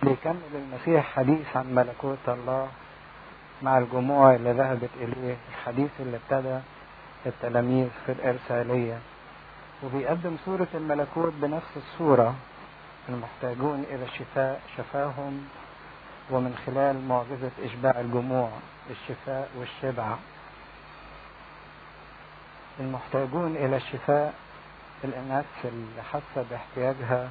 بيكمل المسيح حديث عن ملكوت الله مع الجموع اللي ذهبت إليه الحديث اللي ابتدى التلاميذ في الإرسالية وبيقدم صورة الملكوت بنفس الصورة المحتاجون إلى الشفاء شفاهم ومن خلال معجزة إشباع الجموع الشفاء والشبع المحتاجون إلى الشفاء الناس اللي حاسة باحتياجها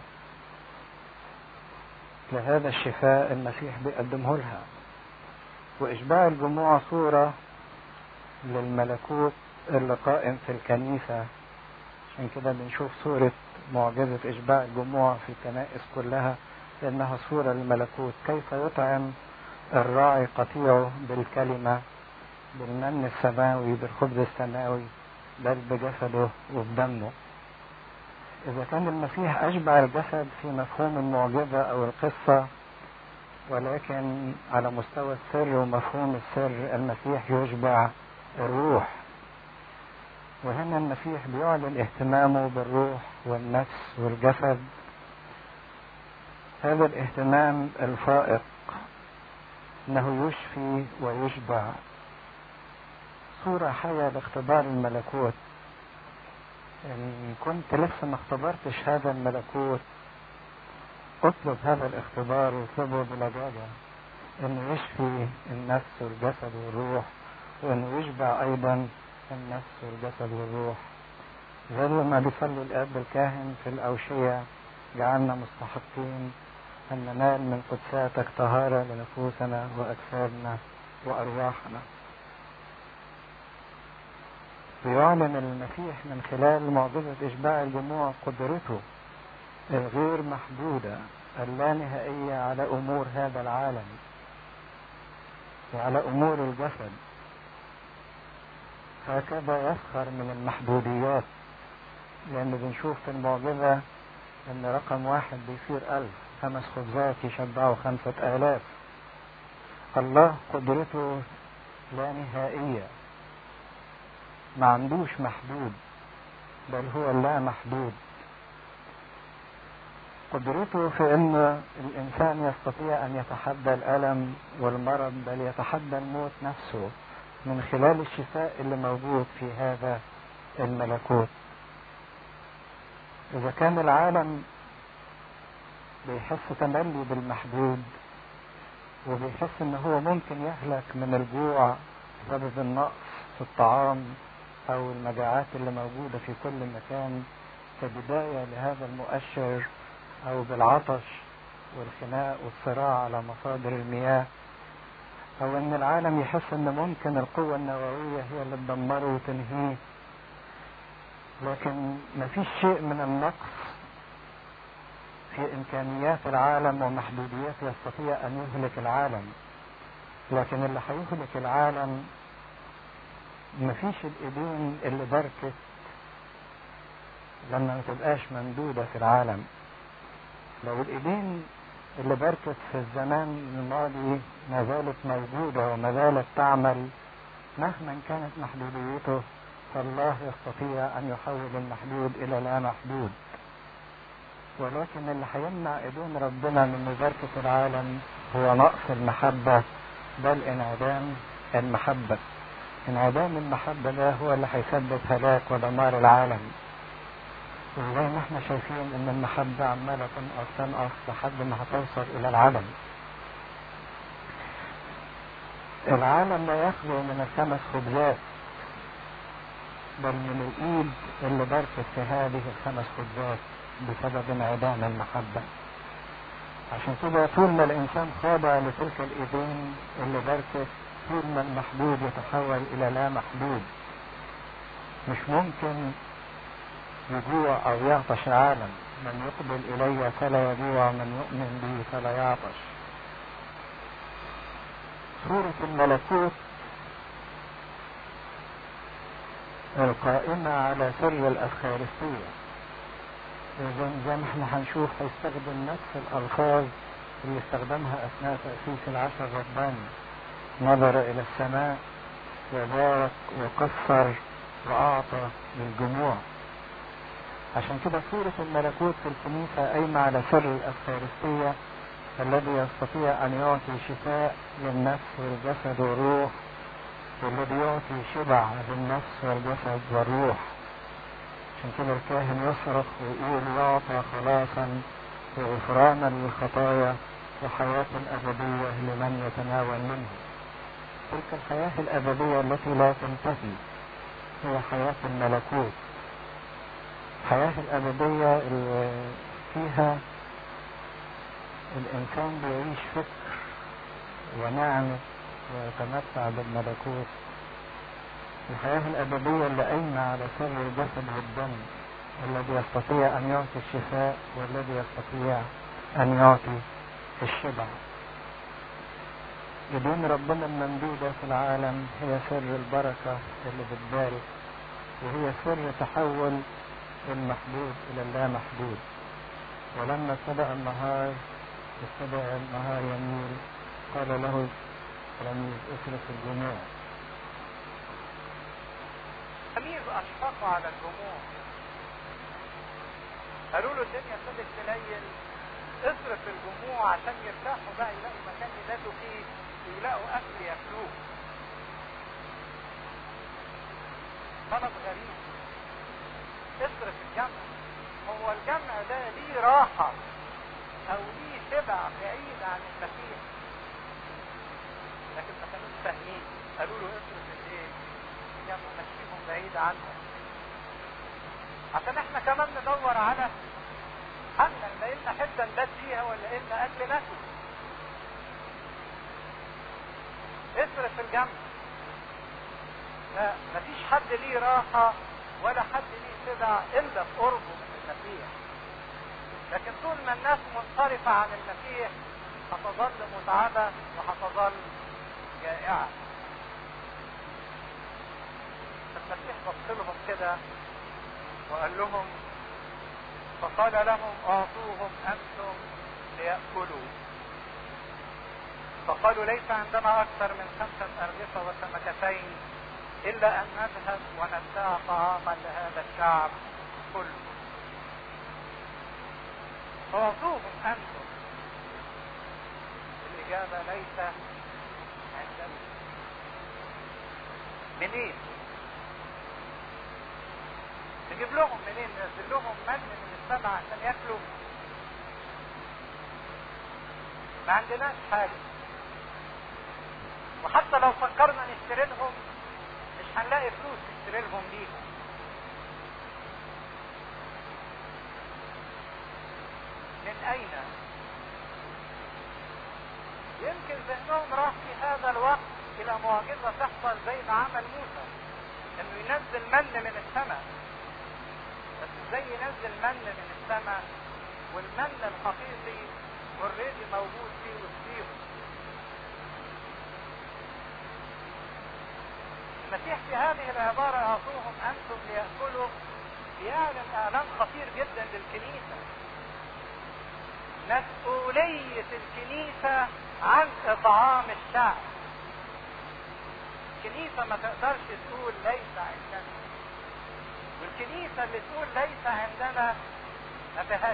لهذا الشفاء المسيح بيقدمه لها وإشباع الجموع صورة للملكوت اللي قائم في الكنيسة عشان كده بنشوف صورة معجزة إشباع الجموع في الكنائس كلها لأنها صورة للملكوت كيف يطعم الراعي قطيعه بالكلمة بالمن السماوي بالخبز السماوي بل بجسده وبدمه إذا كان المسيح أشبع الجسد في مفهوم المعجزة أو القصة ولكن على مستوى السر ومفهوم السر المسيح يشبع الروح وهنا المسيح بيعلن اهتمامه بالروح والنفس والجسد هذا الاهتمام الفائق انه يشفي ويشبع صورة حية لاختبار الملكوت إن كنت لسه ما اختبرتش هذا الملكوت اطلب هذا الاختبار واطلبه بلجاجة انه يشفي النفس والجسد والروح وانه يشبع ايضا النفس والجسد والروح زي ما بيصلي الاب الكاهن في الاوشية جعلنا مستحقين ان ننال من قدساتك طهارة لنفوسنا واجسادنا وارواحنا بيعلن المسيح من خلال معجزة إشباع الجموع قدرته الغير محدودة اللانهائية على أمور هذا العالم وعلى أمور الجسد هكذا يسخر من المحدوديات لأن بنشوف في المعجزة أن رقم واحد بيصير ألف خمس خبزات يشبعوا خمسة آلاف الله قدرته لا نهائية ما عندوش محدود بل هو لا محدود قدرته في ان الانسان يستطيع ان يتحدى الالم والمرض بل يتحدى الموت نفسه من خلال الشفاء اللي موجود في هذا الملكوت اذا كان العالم بيحس تملي بالمحدود وبيحس ان هو ممكن يهلك من الجوع بسبب النقص في الطعام او المجاعات اللي موجودة في كل مكان كبداية لهذا المؤشر او بالعطش والخناق والصراع على مصادر المياه او ان العالم يحس ان ممكن القوة النووية هي اللي تدمره وتنهيه لكن مفيش شيء من النقص في امكانيات العالم ومحدوديات يستطيع ان يهلك العالم لكن اللي هيهلك العالم مفيش الايدين اللي بركت لما ما تبقاش ممدودة في العالم لو الايدين اللي بركت في الزمان الماضي ما زالت موجودة وما زالت تعمل مهما كانت محدوديته فالله يستطيع ان يحول المحدود الى لا محدود ولكن اللي هيمنع ايدين ربنا من مباركة العالم هو نقص المحبة بل انعدام المحبة انعدام المحبة ده هو اللي هيسبب هلاك ودمار العالم وزي ما احنا شايفين ان المحبة عمالة تنقص تنقص لحد ما هتوصل الى العدم العالم لا يخلو من الخمس خبزات بل من الايد اللي بركت في هذه الخمس خبزات بسبب انعدام المحبة عشان كده طول ما الانسان خاضع لتلك الايدين اللي بركت طول ما المحدود يتحول الى لا محدود مش ممكن يجوع او يعطش العالم من يقبل الي فلا يجوع من يؤمن بي فلا يعطش سورة الملكوت القائمة على سر الأفخارستية إذا زي ما احنا هنشوف هيستخدم نفس الألفاظ اللي استخدمها أثناء تأسيس العشر الرباني نظر إلى السماء وبارك وكسر وأعطى للجموع عشان كده سورة الملكوت في الكنيسة قايمة على سر الأفخارستية الذي يستطيع أن يعطي شفاء للنفس والجسد والروح والذي يعطي شبع للنفس والجسد والروح عشان كده الكاهن يصرخ ويقول يعطى خلاصا وغفرانا للخطايا وحياة أبدية لمن يتناول منه تلك الحياة الأبدية التي لا تنتهي هي حياة الملكوت الحياة الأبدية اللي فيها الإنسان بيعيش فكر ونعمة ويتمتع بالملكوت الحياة الأبدية اللي قايمة على سر الجسد والدم الذي يستطيع أن يعطي الشفاء والذي يستطيع أن يعطي الشبع يدين ربنا الممدودة في العالم هي سر البركة اللي بتبارك وهي سر تحول المحدود إلى اللامحدود ولما ابتدأ النهار ابتدأ النهار يميل قال له التلاميذ اصرف الجموع التلاميذ أشفقوا على الجموع قالوا له الدنيا ابتدت تليل اصرف الجموع عشان يرتاحوا بقى يلاقوا مكان يباتوا فيه ويلاقوا أكل ياكلوه طلب غريب اصرف الجمع هو الجمع ده ليه راحة أو ليه شبع بعيد عن المسيح لكن ما كانوش فاهمين قالوا له اصرف الايه؟ الجمع مشيهم بعيد عنهم عشان احنا كمان ندور على حالنا نلاقي لنا حته نبات فيها ولا لنا اكل ناكل اصرف الجنب لا مفيش حد ليه راحة ولا حد ليه شبع الا في قربه من المسيح لكن طول ما الناس منصرفة عن المسيح هتظل متعبة وهتظل جائعة المسيح بص لهم كده وقال لهم فقال لهم اعطوهم انتم ليأكلوا فقالوا ليس عندنا اكثر من خمسة ارغفة وسمكتين الا ان نذهب ونبتاع طعاما لهذا الشعب كله اعطوهم انتم الاجابة ليس عندنا منين نجيب لهم منين ننزل لهم من من السماء عشان ياكلوا ما عندناش حاجه وحتى لو فكرنا نشتري لهم مش هنلاقي فلوس نشتري لهم بيها من اين يمكن ذهنهم راح في هذا الوقت الى معجزه تحصل زي ما عمل موسى انه ينزل من من السماء بس ازاي ينزل من من السماء والمن الحقيقي اوريدي موجود فيه وسطيهم المسيح في هذه العبارة أعطوهم أنتم ليأكلوا بيعلن إعلان خطير جدا للكنيسة مسؤولية الكنيسة عن إطعام الشعب الكنيسة ما تقدرش تقول ليس عندنا والكنيسة اللي تقول ليس عندنا ما فيهاش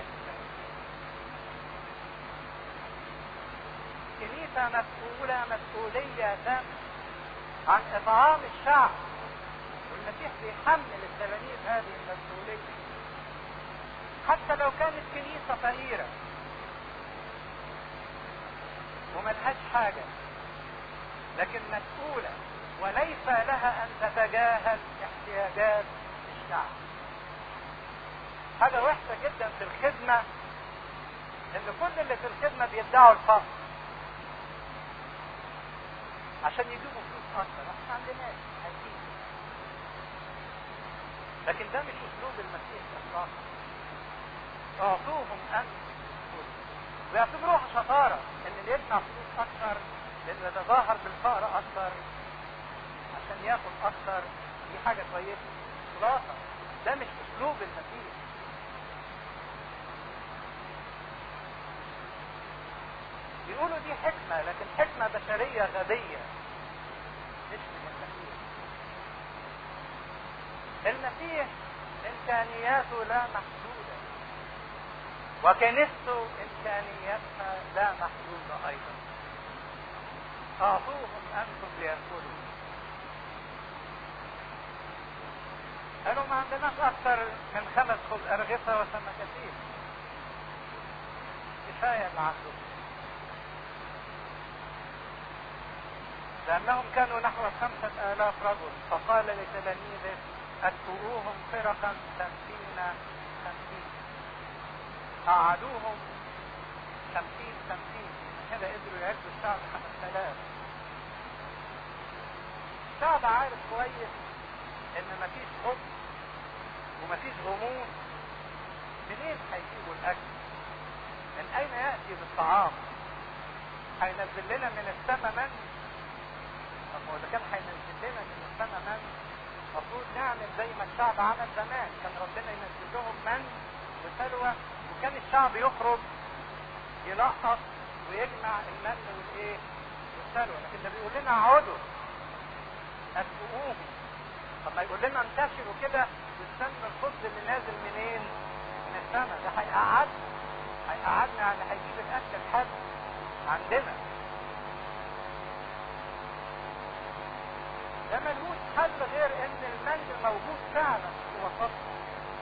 الكنيسة مسؤولة مسؤولية تامة عن إطعام الشعب والمسيح بيحمل التلاميذ هذه المسؤولية حتى لو كانت كنيسة فقيرة وملهاش حاجة لكن مسؤولة وليس لها أن تتجاهل احتياجات الشعب حاجة وحشة جدا في الخدمة ان كل اللي في الخدمة بيدعوا الفقر عشان يجيبوا فلوس اكتر احنا عندناش عايزين لكن ده مش اسلوب المسيح اطلاقا اعطوهم انت ويعتبروها شطارة ان اللي يدفع فلوس اكتر لانه يتظاهر بالفقر اكتر عشان ياخد اكتر دي حاجة كويسة خلاصة ده مش اسلوب المسيح بيقولوا دي حكمة لكن حكمة بشرية غبية مش من المسيح المسيح امكانياته لا محدودة وكنيسته إمكانياتها لا محدودة أيضا أعطوهم أنتم ليأكلوا قالوا ما عندناش أكثر من خمس خبز أرغفة وسمكتين كفاية اللي عندهم لأنهم كانوا نحو خمسة آلاف رجل فقال لتلاميذه أكفؤوهم فرقا خمسين خمسين قعدوهم خمسين خمسين كده قدروا يعدوا الشعب خمس آلاف الشعب عارف كويس ان مفيش خبز ومفيش غموض منين هيجيبوا الاكل من اين ياتي بالطعام هينزل لنا من السماء من طب هو اذا كان هينزل لنا من السماء من المفروض نعمل زي ما الشعب عمل زمان كان ربنا ينزل لهم من وسلوى وكان الشعب يخرج يلقط ويجمع المن والايه والسلوى لكن ده بيقول لنا اقعدوا اسبقوهم طب ما يقول لنا انتشروا كده واستنى الخبز اللي نازل منين؟ من السماء ده هيقعدنا هيقعدنا يعني هيجيب الاكل لحد عندنا ده ملهوش حل غير ان المن موجود فعلا في وسطنا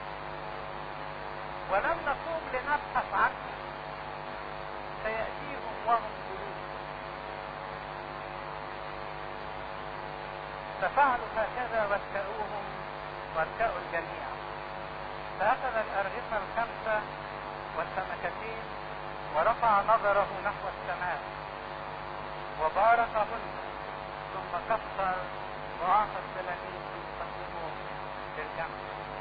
ولم نقوم لنبحث عنه سيأتيهم وهم جلوس ففعلوا هكذا واتكأوهم واتكأوا الجميع فأخذ الأرغفة الخمسة والسمكتين ورفع نظره نحو السماء وباركهن ثم كفر وأعطى التلاميذ ليقدموا للجمع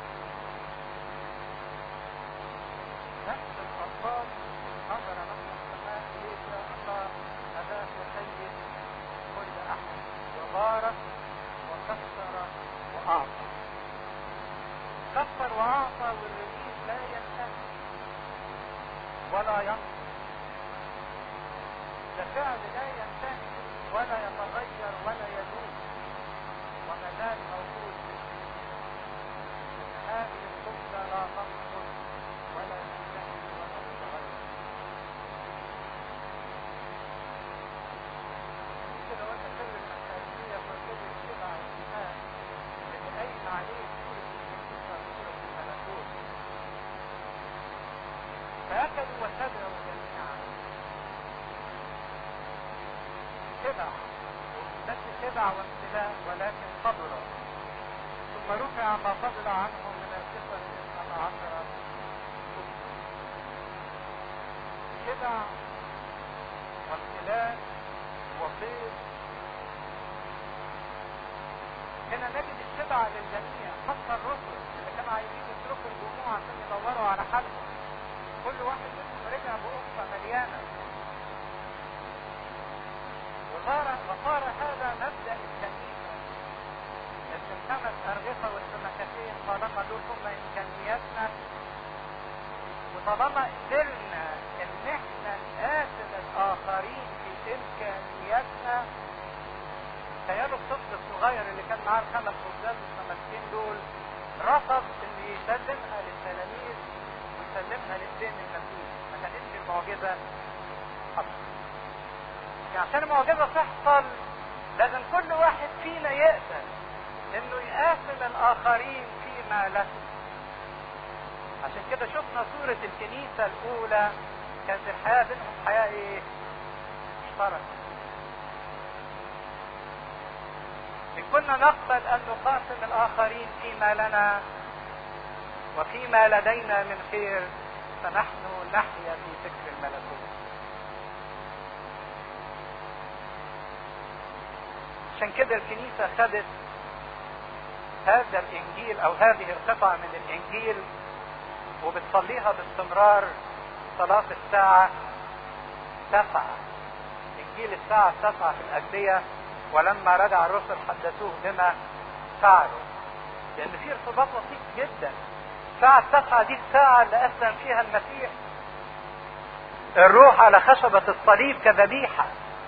نفس الأطفال نظر نحو السماء ليس الله أباك سيد كل أحد وبارك وكسر وأعطى كسر وأعطى والرغيف لا ينتهي ولا ينقص ده فعل لا ينتهي ولا يتغير ولا يدوم وما زال موجود هذه الخبزة لا تنقص ولا تنتهي ولا تتغير كده وانت سر المسائلية فكده السبع الإيمان اللي قايم عليه سورة الكنيسة سورة الملكوت فأكلوا وشبعوا جميعا شبع بس شبع وامتلاء ولكن صبر ثم رفع ما فضل عنه من القصر الاثنى عشر شبع وامتلاء وفيض هنا نجد الشبع للجميع حتى الرسل اللي كانوا عايزين يتركوا الجموع عشان يدوروا على حلهم كل واحد منهم رجع بأخرى مليانة وصار وصار هذا مبدأ الكنيسة ان الخمس أرغفة والسمكتين طالما دول هم إمكانياتنا وطالما قدرنا ان احنا نقاتل الآخرين في إمكانياتنا تخيلوا الطفل الصغير اللي كان معاه الخمس خبزات والسمكتين دول رفض ان يسلمها للتلاميذ ويسلمها للدين المسيح ما كانتش المعجزه حصلت يعني عشان المعجزه تحصل لازم كل واحد فينا يقبل انه يقاسم الاخرين فيما له عشان كده شفنا صورة الكنيسة الأولى كانت الحياة بينهم حياة إيه؟ مشتركة. إن كنا نقبل أن نقاسم الآخرين فيما لنا وفيما لدينا من خير فنحن نحيا في فكر الملكوت. عشان كده الكنيسة خدت هذا الإنجيل أو هذه القطعة من الإنجيل وبتصليها باستمرار صلاة الساعة تسعة إنجيل الساعة تسعة في الأجبية ولما رجع الرسل حدثوه بما فعلوا لأن في ارتباط لطيف جدا الساعة التسعة دي الساعة اللي أسلم فيها المسيح الروح على خشبة الصليب كذبيحة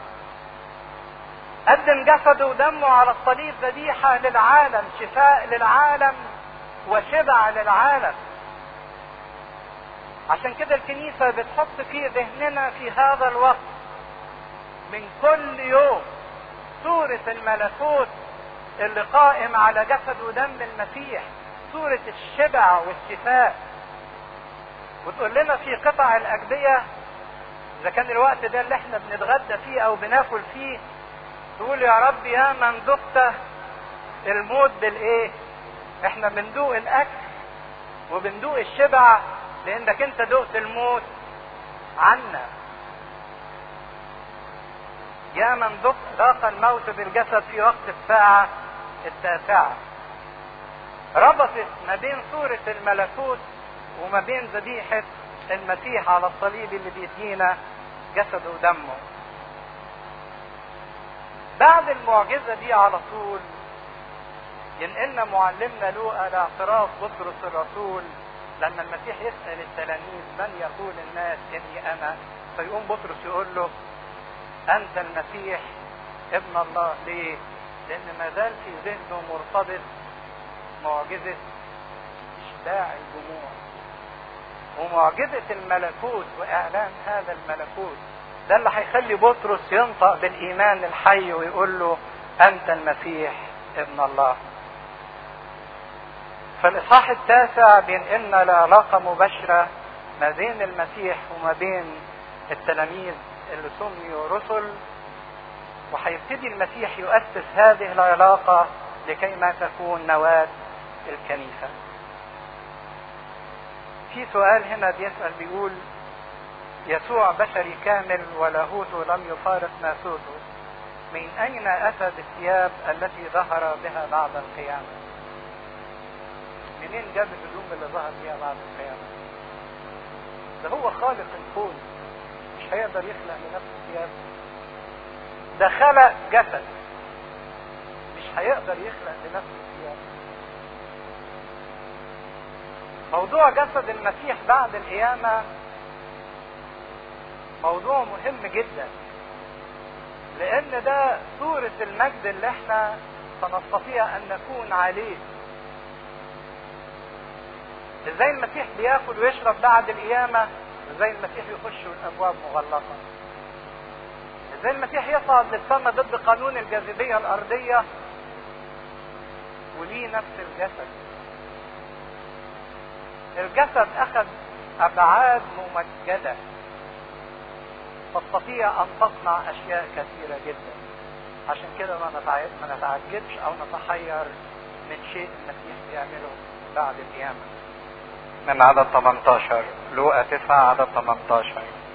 قدم جسده ودمه على الصليب ذبيحة للعالم شفاء للعالم وشبع للعالم عشان كده الكنيسة بتحط في ذهننا في هذا الوقت من كل يوم صورة الملكوت اللي قائم على جسد ودم المسيح صورة الشبع والشفاء وتقول لنا في قطع الأجبية إذا كان الوقت ده اللي احنا بنتغدى فيه أو بناكل فيه تقول يا رب يا من ذقت الموت بالإيه؟ احنا بندوق الأكل وبندوق الشبع لأنك أنت دقت الموت عنا يا من ذق ذاق الموت بالجسد في وقت الساعة التاسعة ربطت ما بين صورة الملكوت وما بين ذبيحة المسيح على الصليب اللي بيدينا جسده ودمه بعد المعجزة دي على طول ينقلنا معلمنا لوقا لاعتراف بطرس الرسول لما المسيح يسأل التلاميذ من يقول الناس إني أنا فيقوم بطرس يقول له أنت المسيح ابن الله ليه؟ لأن ما زال في ذهنه مرتبط معجزة إشباع الجموع ومعجزة الملكوت وإعلان هذا الملكوت ده اللي هيخلي بطرس ينطق بالإيمان الحي ويقول له أنت المسيح ابن الله فالإصحاح التاسع بينقلنا لعلاقة مباشرة ما بين المسيح وما بين التلاميذ اللي سميوا رسل وهيبتدي المسيح يؤسس هذه العلاقة لكي ما تكون نواة الكنيسة. في سؤال هنا بيسأل بيقول يسوع بشري كامل ولاهوته لم يفارق ناسوته من أين أتى بالثياب التي ظهر بها بعد القيامة؟ منين جاب الهدوم اللي ظهر بها بعد القيامة؟ ده هو خالق الكون مش هيقدر يخلق لنفسه ثياب ده خلق جسد مش هيقدر يخلق لنفسه ثياب موضوع جسد المسيح بعد القيامة موضوع مهم جدا لأن ده صورة المجد اللي احنا سنستطيع أن نكون عليه ازاي المسيح بياكل ويشرب بعد القيامة ازاي المسيح يخش والابواب مغلقة ازاي المسيح يصعد للسماء ضد قانون الجاذبية الارضية وليه نفس الجسد الجسد اخذ ابعاد ممجدة تستطيع ان تصنع اشياء كثيرة جدا عشان كده ما ما نتعجبش او نتحير من شيء المسيح بيعمله بعد القيامه من عدد 18 لوقا 9 عدد 18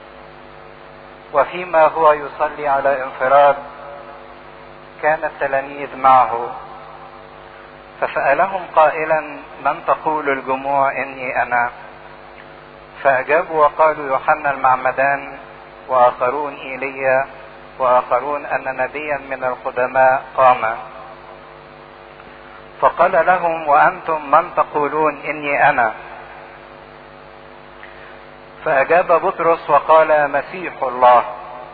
وفيما هو يصلي على انفراد كان التلاميذ معه فسألهم قائلا من تقول الجموع إني أنا فأجابوا وقالوا يوحنا المعمدان وآخرون إيليا وآخرون أن نبيا من القدماء قام فقال لهم وأنتم من تقولون إني أنا فأجاب بطرس وقال مسيح الله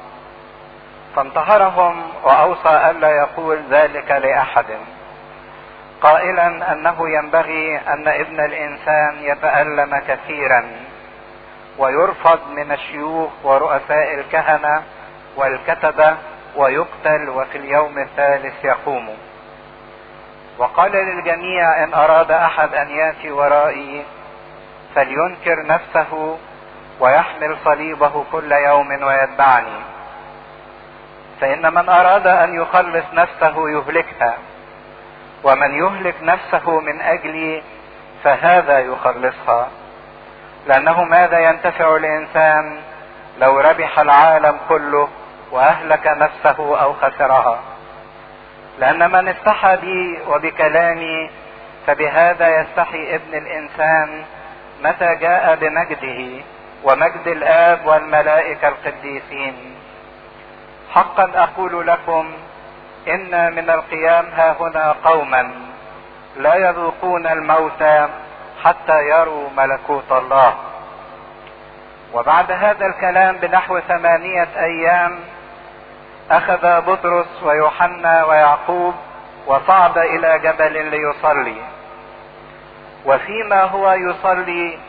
فانتهرهم وأوصى ألا يقول ذلك لأحد قائلا أنه ينبغي أن ابن الإنسان يتألم كثيرا ويرفض من الشيوخ ورؤساء الكهنة والكتبة ويقتل وفي اليوم الثالث يقوم وقال للجميع إن أراد أحد أن يأتي ورائي فلينكر نفسه ويحمل صليبه كل يوم ويتبعني فإن من أراد أن يخلص نفسه يهلكها ومن يهلك نفسه من أجلي فهذا يخلصها لأنه ماذا ينتفع الإنسان لو ربح العالم كله وأهلك نفسه أو خسرها لأن من استحى بي وبكلامي فبهذا يستحي ابن الإنسان متى جاء بمجده ومجد الآب والملائكة القديسين حقا أقول لكم إن من القيام ها هنا قوما لا يذوقون الموت حتى يروا ملكوت الله وبعد هذا الكلام بنحو ثمانية أيام أخذ بطرس ويوحنا ويعقوب وصعد إلى جبل ليصلي وفيما هو يصلي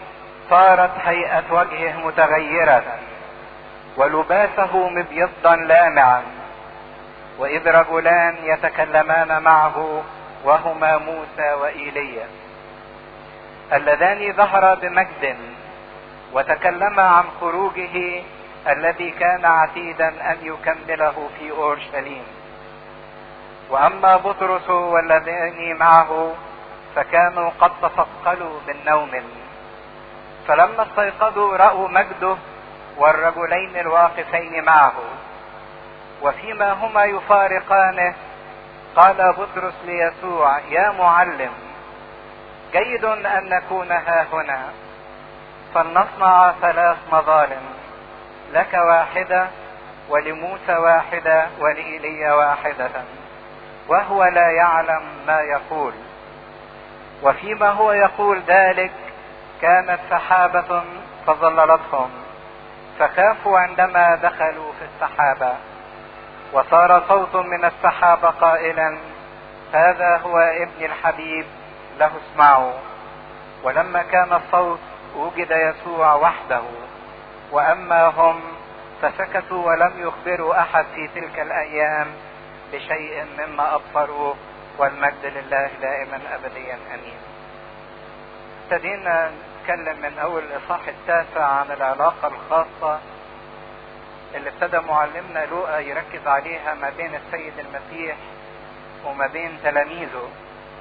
صارت هيئة وجهه متغيرة ولباسه مبيضا لامعا وإذ رجلان يتكلمان معه وهما موسى وإيليا اللذان ظهرا بمجد وتكلما عن خروجه الذي كان عتيدا أن يكمله في أورشليم وأما بطرس والذين معه فكانوا قد تثقلوا من نوم فلما استيقظوا رأوا مجده والرجلين الواقفين معه وفيما هما يفارقانه قال بطرس ليسوع يا معلم جيد ان نكون ها هنا فلنصنع ثلاث مظالم لك واحده ولموسى واحده ولايليا واحده وهو لا يعلم ما يقول وفيما هو يقول ذلك كانت سحابه فظللتهم فخافوا عندما دخلوا في السحابه وصار صوت من السحابة قائلا هذا هو ابن الحبيب له اسمعوا ولما كان الصوت وجد يسوع وحده واما هم فسكتوا ولم يخبروا احد في تلك الايام بشيء مما ابصروا والمجد لله دائما ابديا امين ابتدينا نتكلم من اول الاصحاح التاسع عن العلاقه الخاصه اللي ابتدى معلمنا لوقا يركز عليها ما بين السيد المسيح وما بين تلاميذه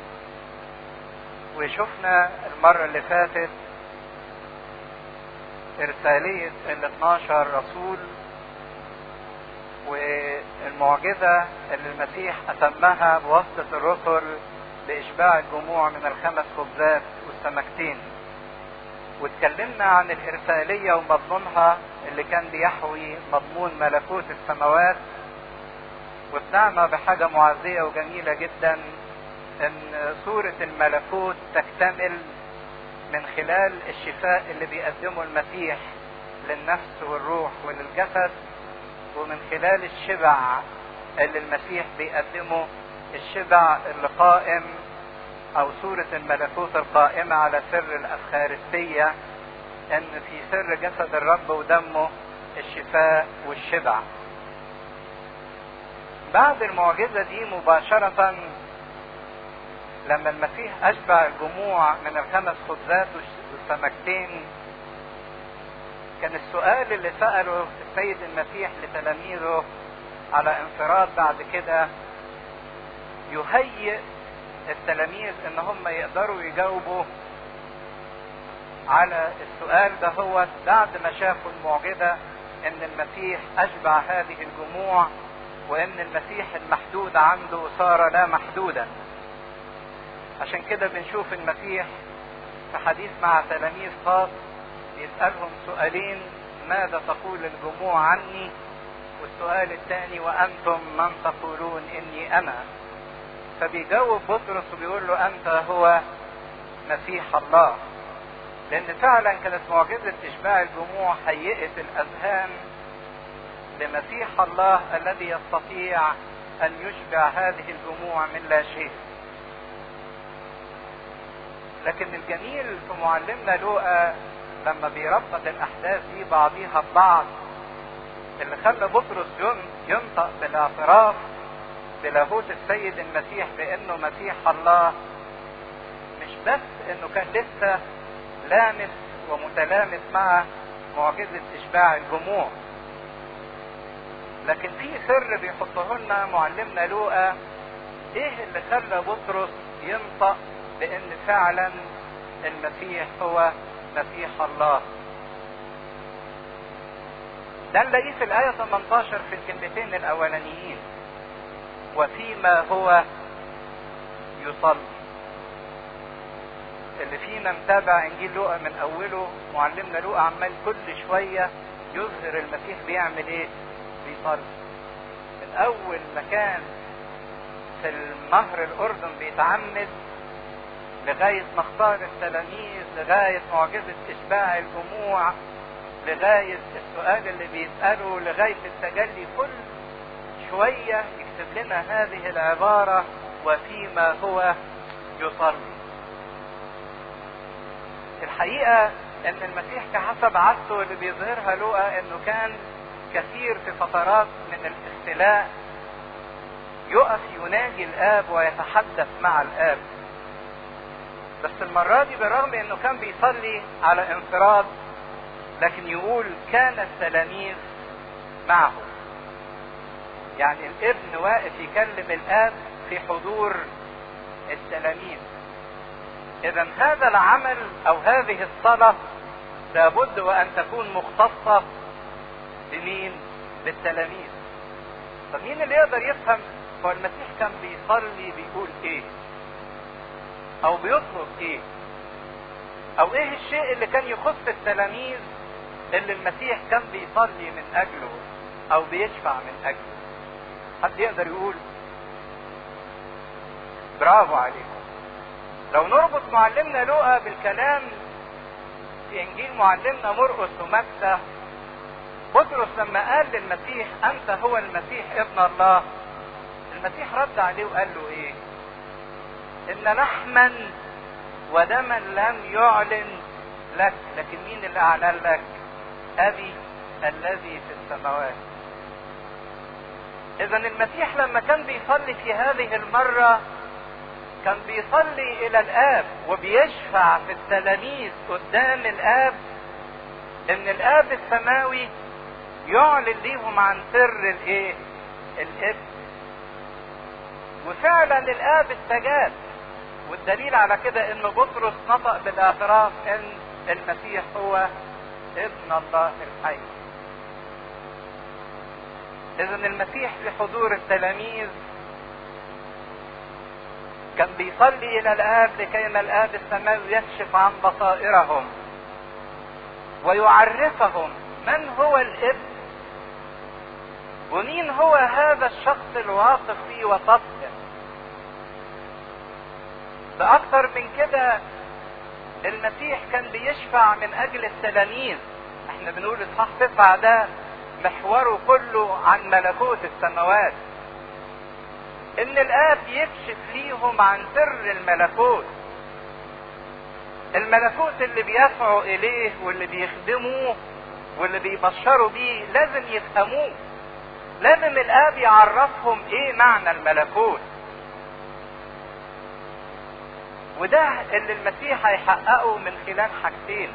وشفنا المرة اللي فاتت إرسالية ال 12 رسول والمعجزة اللي المسيح أتمها بواسطة الرسل لإشباع الجموع من الخمس خبزات والسمكتين واتكلمنا عن الإرسالية ومضمونها اللي كان بيحوي مضمون ملكوت السماوات وطلعنا بحاجة معزية وجميلة جدا ان صورة الملكوت تكتمل من خلال الشفاء اللي بيقدمه المسيح للنفس والروح وللجسد ومن خلال الشبع اللي المسيح بيقدمه الشبع اللي قائم او صورة الملكوت القائمة على سر الافخارستية ان في سر جسد الرب ودمه الشفاء والشبع بعد المعجزة دي مباشرة لما المسيح اشبع الجموع من الخمس خبزات والسمكتين كان السؤال اللي سأله السيد المسيح لتلاميذه على انفراد بعد كده يهيئ التلاميذ ان هم يقدروا يجاوبوا على السؤال ده هو بعد ما شافوا المعجزة ان المسيح اشبع هذه الجموع وان المسيح المحدود عنده صار لا محدودا عشان كده بنشوف المسيح في حديث مع تلاميذ خاص يسألهم سؤالين ماذا تقول الجموع عني والسؤال الثاني وأنتم من تقولون إني أنا فبيجاوب بطرس وبيقول له أنت هو مسيح الله لأن فعلا كانت معجزة إشباع الجموع هيئت الأذهان لمسيح الله الذي يستطيع أن يشبع هذه الجموع من لا شيء لكن الجميل في معلمنا لوقا لما بيربط الاحداث دي بعضيها ببعض اللي خلى بطرس ينطق بالاعتراف بلاهوت السيد المسيح بانه مسيح الله مش بس انه كان لسه لامس ومتلامس مع معجزة اشباع الجموع لكن في سر بيحطه لنا معلمنا لوقا ايه اللي خلى بطرس ينطق بان فعلا المسيح هو مسيح الله ده نلاقيه في الآية 18 في الكلمتين الأولانيين وفيما هو يصلي اللي فينا متابع إنجيل لوقا من أوله معلمنا لوقا عمال كل شوية يظهر المسيح بيعمل إيه؟ بيصلي من أول ما كان في النهر الأردن بيتعمد لغاية ما اختار التلاميذ لغاية معجزة إشباع الجموع لغاية السؤال اللي بيسأله لغاية التجلي كل شوية يكتب لنا هذه العبارة وفيما هو يصلي الحقيقة ان المسيح كحسب عادته اللي بيظهرها لقى انه كان كثير في فترات من الاختلاء يقف يناجي الاب ويتحدث مع الاب بس المرة دي بالرغم انه كان بيصلي على انفراد لكن يقول كان التلاميذ معه يعني الابن واقف يكلم الاب في حضور التلاميذ اذا هذا العمل او هذه الصلاة لابد وان تكون مختصة بمين بالتلاميذ طب مين اللي يقدر يفهم هو المسيح كان بيصلي بيقول ايه او بيطلب ايه او ايه الشيء اللي كان يخص التلاميذ اللي المسيح كان بيصلي من اجله او بيشفع من اجله حد يقدر يقول برافو عليكم لو نربط معلمنا لوقا بالكلام في انجيل معلمنا مرقس ومتى بطرس لما قال للمسيح انت هو المسيح ابن الله المسيح رد عليه وقال له ايه ان لحما ودما لم يعلن لك لكن مين اللي اعلن لك ابي الذي في السماوات اذا المسيح لما كان بيصلي في هذه المره كان بيصلي الى الاب وبيشفع في التلاميذ قدام الاب ان الاب السماوي يعلن ليهم عن سر الايه الابن وفعلا الاب استجاب والدليل على كده ان بطرس نطق بالاعتراف ان المسيح هو ابن الله الحي اذا المسيح في حضور التلاميذ كان بيصلي الى الاب لكيما الاب السماوي يكشف عن بصائرهم ويعرفهم من هو الابن ومين هو هذا الشخص الواقف في وسطهم بأكثر من كده المسيح كان بيشفع من أجل التلاميذ احنا بنقول إصحاح تسعة ده محوره كله عن ملكوت السماوات إن الآب يكشف ليهم عن سر الملكوت الملكوت اللي بيسعوا إليه واللي بيخدموه واللي بيبشروا بيه لازم يفهموه لازم الآب يعرفهم إيه معنى الملكوت وده اللي المسيح هيحققه من خلال حاجتين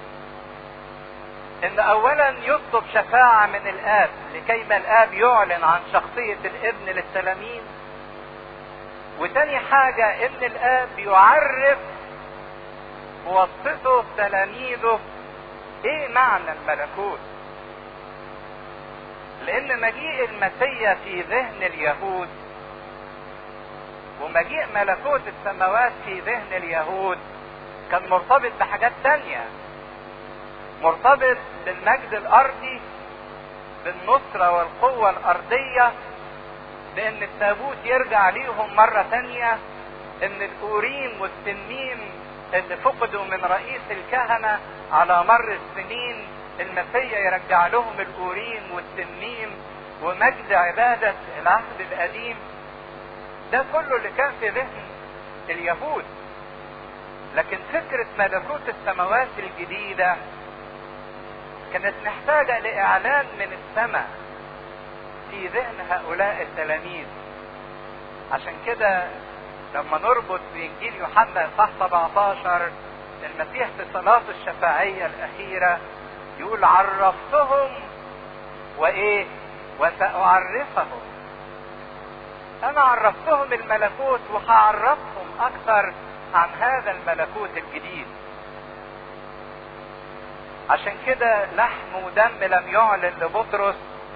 ان اولا يطلب شفاعة من الاب لكي ما الاب يعلن عن شخصية الابن للتلاميذ وتاني حاجة ان الاب يعرف بواسطته تلاميذه ايه معنى الملكوت لان مجيء المسيا في ذهن اليهود ومجيء ملكوت السماوات في ذهن اليهود كان مرتبط بحاجات تانية مرتبط بالمجد الارضي بالنصرة والقوة الارضية بان التابوت يرجع ليهم مرة تانية ان الاوريم والتنين اللي فقدوا من رئيس الكهنة على مر السنين المسيا يرجع لهم الاوريم والتنين ومجد عبادة العهد القديم ده كله اللي كان في ذهن اليهود لكن فكرة ملكوت السماوات الجديدة كانت محتاجة لإعلان من السماء في ذهن هؤلاء التلاميذ عشان كده لما نربط بإنجيل يوحنا صح 17 المسيح في صلاة الشفاعية الأخيرة يقول عرفتهم وإيه وسأعرفهم انا عرفتهم الملكوت وهعرفهم اكثر عن هذا الملكوت الجديد عشان كده لحم ودم لم يعلن لبطرس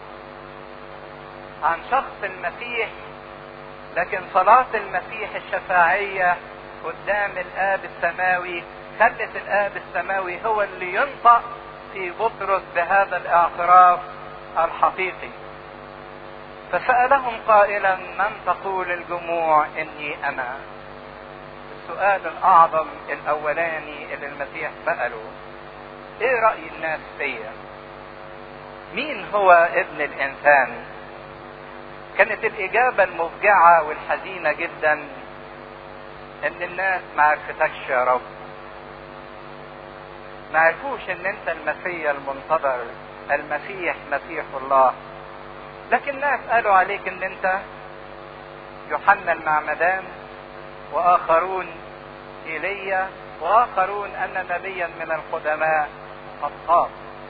عن شخص المسيح لكن صلاة المسيح الشفاعية قدام الآب السماوي خلت الآب السماوي هو اللي ينطق في بطرس بهذا الاعتراف الحقيقي فسألهم قائلا من تقول الجموع اني انا السؤال الاعظم الاولاني اللي المسيح سأله ايه رأي الناس فيا مين هو ابن الانسان كانت الاجابة المفجعة والحزينة جدا ان الناس ما عرفتكش يا رب ما عرفوش ان انت المسيح المنتظر المسيح مسيح الله لكن ناس قالوا عليك ان انت يوحنا المعمدان واخرون ايليا واخرون ان نبيا من القدماء قد قام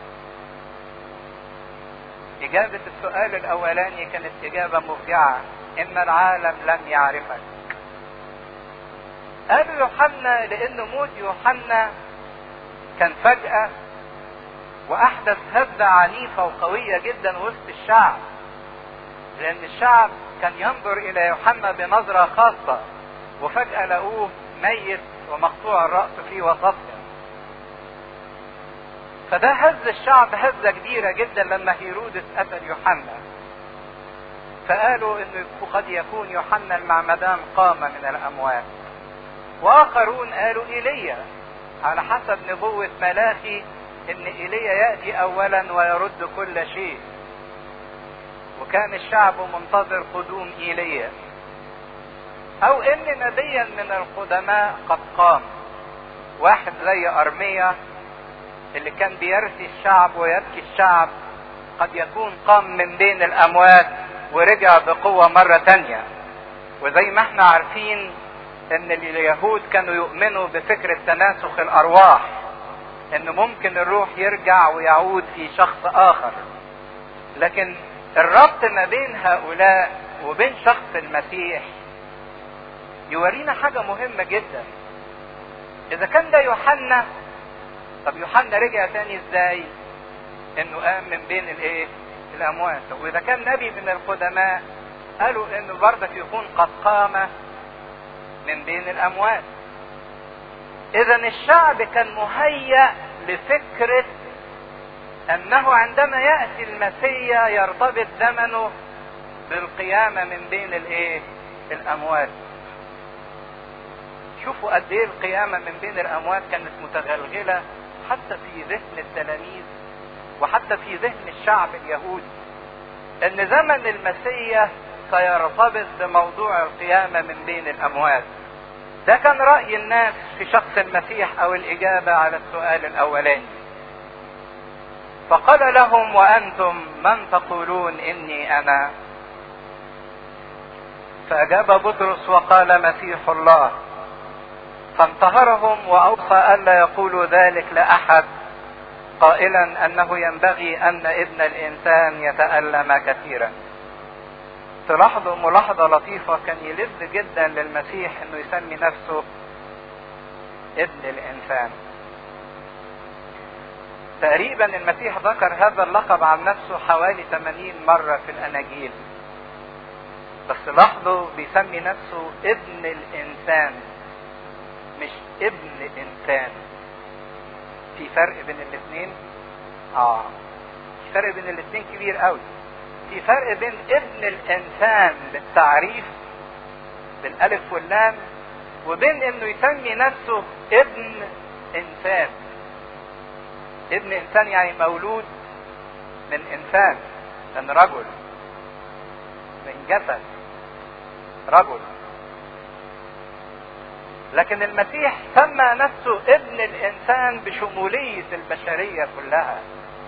اجابة السؤال الاولاني كانت اجابة مفجعة ان العالم لم يعرفك قالوا يوحنا لان موت يوحنا كان فجأة واحدث هزة عنيفة وقوية جدا وسط الشعب لان الشعب كان ينظر الى يوحنا بنظرة خاصة وفجأة لقوه ميت ومقطوع الرأس في وسطهم فده هز الشعب هزة كبيرة جدا لما هيرودس قتل يوحنا فقالوا انه قد يكون يوحنا المعمدان قام من الاموات واخرون قالوا ايليا على حسب نبوة ملاخي ان ايليا يأتي اولا ويرد كل شيء وكان الشعب منتظر قدوم ايليا او ان نبيا من القدماء قد قام واحد زي ارميا اللي كان بيرثي الشعب ويبكي الشعب قد يكون قام من بين الاموات ورجع بقوة مرة تانية وزي ما احنا عارفين ان اليهود كانوا يؤمنوا بفكرة تناسخ الارواح ان ممكن الروح يرجع ويعود في شخص اخر لكن الربط ما بين هؤلاء وبين شخص المسيح يورينا حاجة مهمة جدا اذا كان ده يوحنا طب يوحنا رجع تاني ازاي انه قام من بين الايه الاموات طب واذا كان نبي من القدماء قالوا انه برضك يكون قد قام من بين الاموات اذا الشعب كان مهيأ لفكرة انه عندما يأتي المسيا يرتبط زمنه بالقيامة من بين الايه الاموات شوفوا قد ايه القيامة من بين الاموات كانت متغلغلة حتى في ذهن التلاميذ وحتى في ذهن الشعب اليهودي ان زمن المسيح سيرتبط بموضوع القيامة من بين الاموات ده كان رأي الناس في شخص المسيح او الاجابة على السؤال الاولاني فقال لهم وانتم من تقولون اني انا فاجاب بطرس وقال مسيح الله فانتهرهم واوصى الا يقولوا ذلك لاحد قائلا انه ينبغي ان ابن الانسان يتالم كثيرا تلاحظوا ملاحظه لطيفه كان يلذ جدا للمسيح انه يسمي نفسه ابن الانسان تقريبا المسيح ذكر هذا اللقب عن نفسه حوالي 80 مرة في الأناجيل بس لاحظوا بيسمي نفسه ابن الإنسان مش ابن إنسان في فرق بين الاثنين اه في فرق بين الاثنين كبير قوي في فرق بين ابن الانسان بالتعريف بالالف واللام وبين انه يسمي نفسه ابن انسان ابن انسان يعني مولود من انسان من رجل من جسد رجل لكن المسيح سمى نفسه ابن الانسان بشمولية البشرية كلها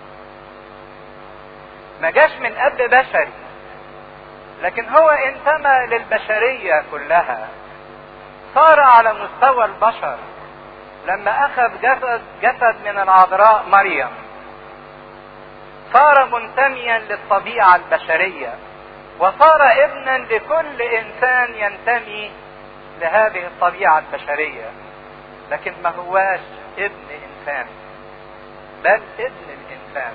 ما جاش من اب بشري لكن هو انتمى للبشرية كلها صار على مستوى البشر لما اخذ جسد جسد من العذراء مريم صار منتميا للطبيعة البشرية وصار ابنا لكل انسان ينتمي لهذه الطبيعة البشرية لكن ما هواش ابن انسان بل ابن الانسان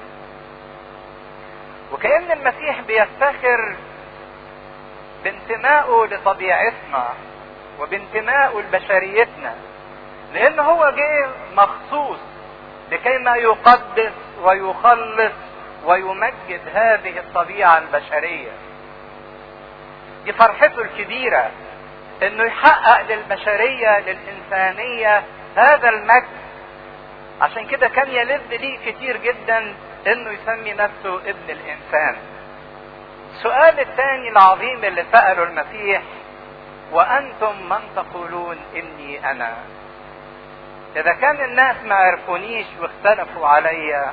وكأن المسيح بيفتخر بانتمائه لطبيعتنا وبانتمائه لبشريتنا لان هو جه مخصوص لكي ما يقدس ويخلص ويمجد هذه الطبيعة البشرية دي فرحته الكبيرة انه يحقق للبشرية للانسانية هذا المجد عشان كده كان يلذ ليه كتير جدا انه يسمي نفسه ابن الانسان السؤال الثاني العظيم اللي سأله المسيح وانتم من تقولون اني انا اذا كان الناس ما عرفونيش واختلفوا عليا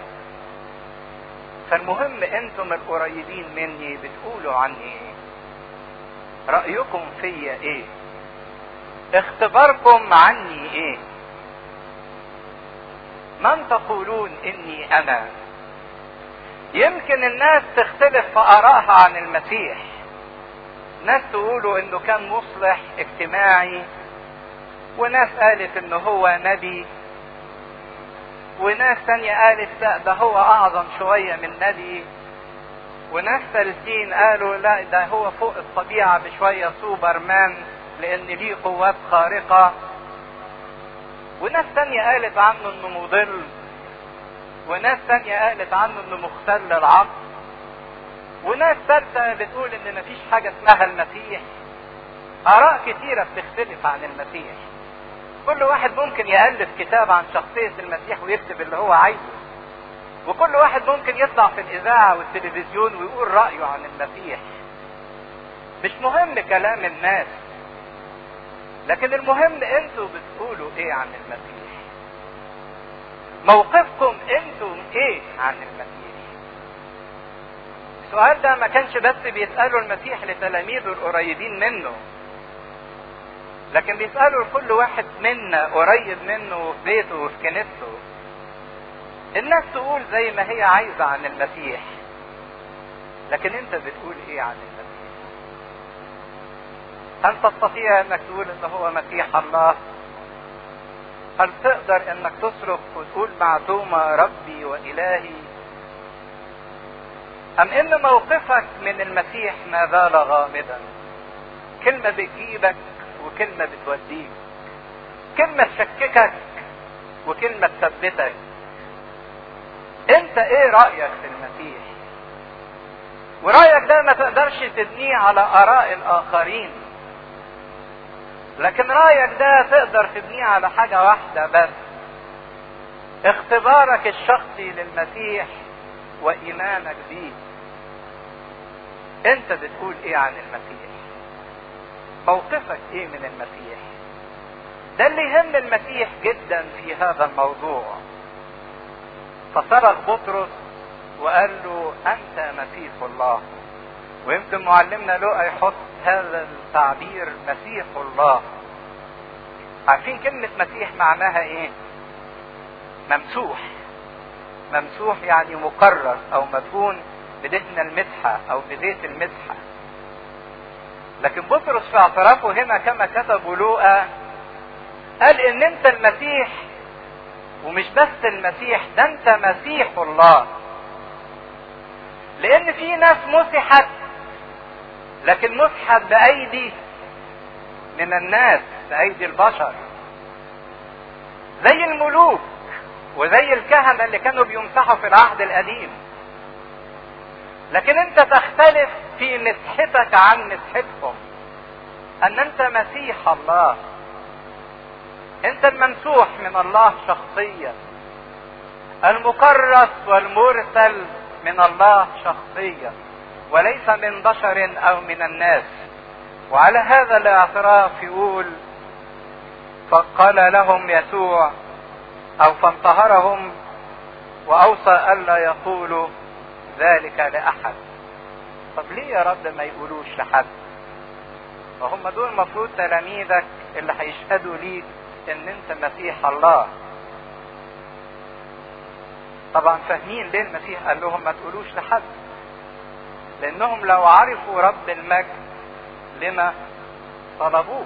فالمهم انتم القريبين مني بتقولوا عني ايه رايكم فيا ايه اختباركم عني ايه من تقولون اني انا يمكن الناس تختلف في ارائها عن المسيح ناس تقولوا انه كان مصلح اجتماعي وناس قالت انه هو نبي وناس تانية قالت لا ده هو اعظم شوية من نبي وناس ثالثين قالوا لا ده هو فوق الطبيعة بشوية سوبر مان لان ليه قوات خارقة وناس تانية قالت عنه انه مضل وناس تانية قالت عنه انه مختل العقل وناس ثالثة بتقول ان مفيش حاجة اسمها المسيح اراء كتيرة بتختلف عن المسيح كل واحد ممكن يألف كتاب عن شخصية المسيح ويكتب اللي هو عايزه وكل واحد ممكن يطلع في الإذاعة والتلفزيون ويقول رأيه عن المسيح مش مهم كلام الناس لكن المهم انتوا بتقولوا ايه عن المسيح موقفكم انتوا ايه عن المسيح السؤال ده ما كانش بس بيسأله المسيح لتلاميذه القريبين منه لكن بيسألوا لكل واحد منا قريب منه في بيته وفي كنيسته الناس تقول زي ما هي عايزة عن المسيح لكن انت بتقول ايه عن المسيح هل تستطيع انك تقول ان هو مسيح الله هل تقدر انك تصرخ وتقول مع توما ربي والهي ام ان موقفك من المسيح ما زال غامضا كلمة بتجيبك وكلمة بتوديك كلمة تشككك وكلمة تثبتك انت ايه رأيك في المسيح ورأيك ده ما تقدرش تبنيه على آراء الآخرين لكن رأيك ده تقدر تبنيه على حاجة واحدة بس اختبارك الشخصي للمسيح وإيمانك بيه انت بتقول ايه عن المسيح موقفك ايه من المسيح ده اللي يهم المسيح جدا في هذا الموضوع فصرخ بطرس وقال له انت مسيح الله ويمكن معلمنا لقى يحط هذا التعبير مسيح الله عارفين كلمة مسيح معناها ايه ممسوح ممسوح يعني مكرر او مدفون بدهن المسحة او بزيت المسحة لكن بطرس في اعترافه هنا كما كتب لوقا قال ان انت المسيح ومش بس المسيح ده انت مسيح الله لان في ناس مسحت لكن مسحت بايدي من الناس بايدي البشر زي الملوك وزي الكهنة اللي كانوا بيمسحوا في العهد القديم لكن انت تختلف في مسحتك عن مسحتهم ان انت مسيح الله انت الممسوح من الله شخصيا المكرس والمرسل من الله شخصيا وليس من بشر او من الناس وعلى هذا الاعتراف يقول فقال لهم يسوع او فانتهرهم واوصى الا يقولوا ذلك لاحد طب ليه يا رب ما يقولوش لحد وهم دول المفروض تلاميذك اللي هيشهدوا ليك ان انت مسيح الله طبعا فاهمين ليه المسيح قال لهم ما تقولوش لحد لانهم لو عرفوا رب المجد لما طلبوه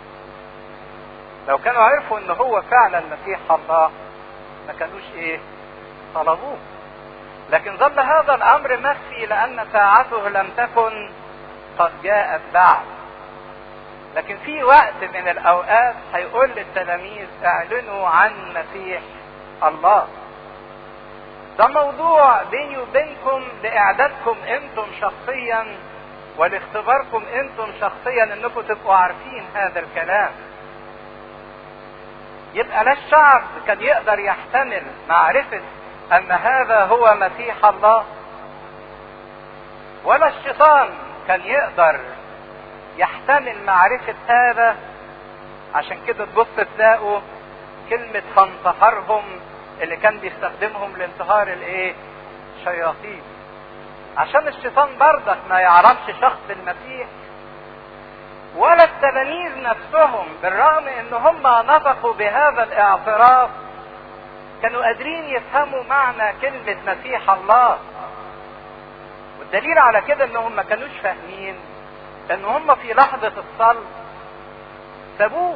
لو كانوا عرفوا ان هو فعلا مسيح الله ما كانوش ايه طلبوه لكن ظل هذا الامر مخفي لان ساعته لم تكن قد جاءت بعد لكن في وقت من الاوقات هيقول للتلاميذ اعلنوا عن مسيح الله ده موضوع بيني وبينكم لاعدادكم انتم شخصيا ولاختباركم انتم شخصيا انكم تبقوا عارفين هذا الكلام يبقى لا الشعب كان يقدر يحتمل معرفة ان هذا هو مسيح الله ولا الشيطان كان يقدر يحتمل معرفة هذا عشان كده تبص تلاقوا كلمة فانتحرهم اللي كان بيستخدمهم لانتهار الايه شياطين عشان الشيطان برضك ما يعرفش شخص المسيح ولا التلاميذ نفسهم بالرغم ان هم نطقوا بهذا الاعتراف كانوا قادرين يفهموا معنى كلمة مسيح الله والدليل على كده انهم ما كانوش فاهمين ان هم في لحظة الصلب سابوه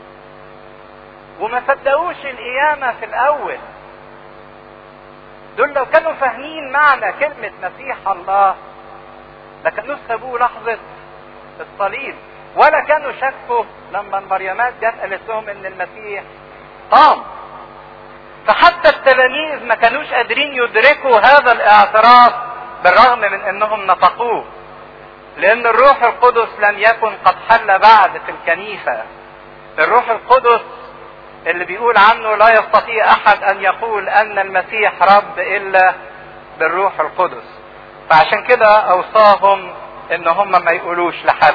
وما صدقوش القيامة في الأول دول لو كانوا فاهمين معنى كلمة مسيح الله لكانوا سابوه لحظة الصليب ولا كانوا شكوا لما المريمات جت قالت لهم ان المسيح قام فحتى التلاميذ ما كانوش قادرين يدركوا هذا الاعتراف بالرغم من انهم نطقوه لان الروح القدس لم يكن قد حل بعد في الكنيسة الروح القدس اللي بيقول عنه لا يستطيع احد ان يقول ان المسيح رب الا بالروح القدس فعشان كده اوصاهم ان هم ما يقولوش لحد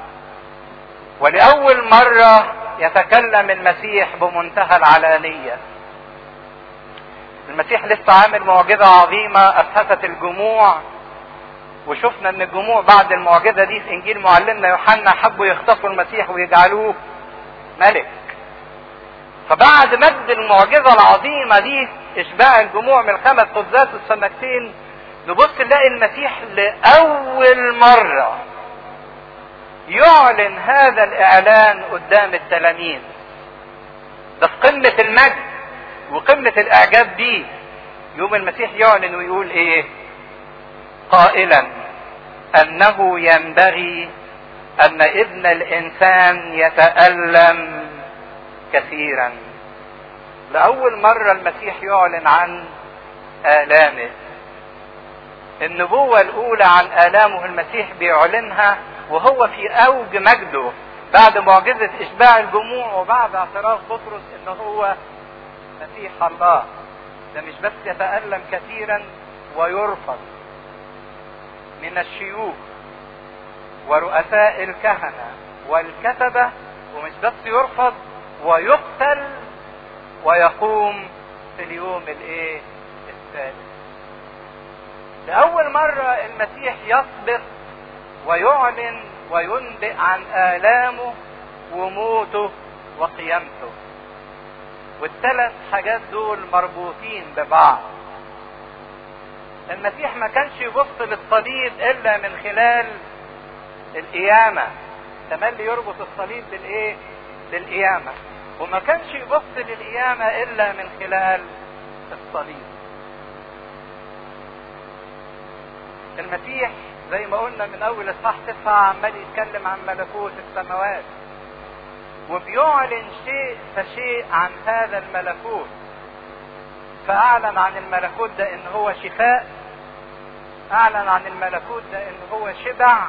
ولاول مرة يتكلم المسيح بمنتهى العلانية المسيح لسه عامل معجزة عظيمة أبهتت الجموع وشفنا ان الجموع بعد المعجزة دي في انجيل معلمنا يوحنا حبوا يخطفوا المسيح ويجعلوه ملك فبعد مجد المعجزة العظيمة دي اشباع الجموع من الخمس خبزات والسمكتين نبص نلاقي المسيح لأول مرة يعلن هذا الإعلان قدام التلاميذ ده في قمة المجد وقمة الإعجاب بيه يوم المسيح يعلن ويقول إيه؟ قائلا أنه ينبغي أن ابن الإنسان يتألم كثيرا لأول مرة المسيح يعلن عن آلامه النبوة الأولى عن آلامه المسيح بيعلنها وهو في أوج مجده بعد معجزة إشباع الجموع وبعد اعتراف بطرس إن هو مسيح الله ده مش بس يتألم كثيرا ويرفض من الشيوخ ورؤساء الكهنة والكتبة ومش بس يرفض ويقتل ويقوم في اليوم الايه الثالث لأول مرة المسيح يسبق ويعلن وينبئ عن آلامه وموته وقيامته والثلاث حاجات دول مربوطين ببعض المسيح ما كانش يبص للصليب الا من خلال القيامة تملي يربط الصليب بالايه للقيامة وما كانش يبص للقيامة الا من خلال الصليب المسيح زي ما قلنا من اول اصحاح تسعة عمال يتكلم عن ملكوت السماوات وبيعلن شيء فشيء عن هذا الملكوت فاعلن عن الملكوت ده ان هو شفاء اعلن عن الملكوت ده ان هو شبع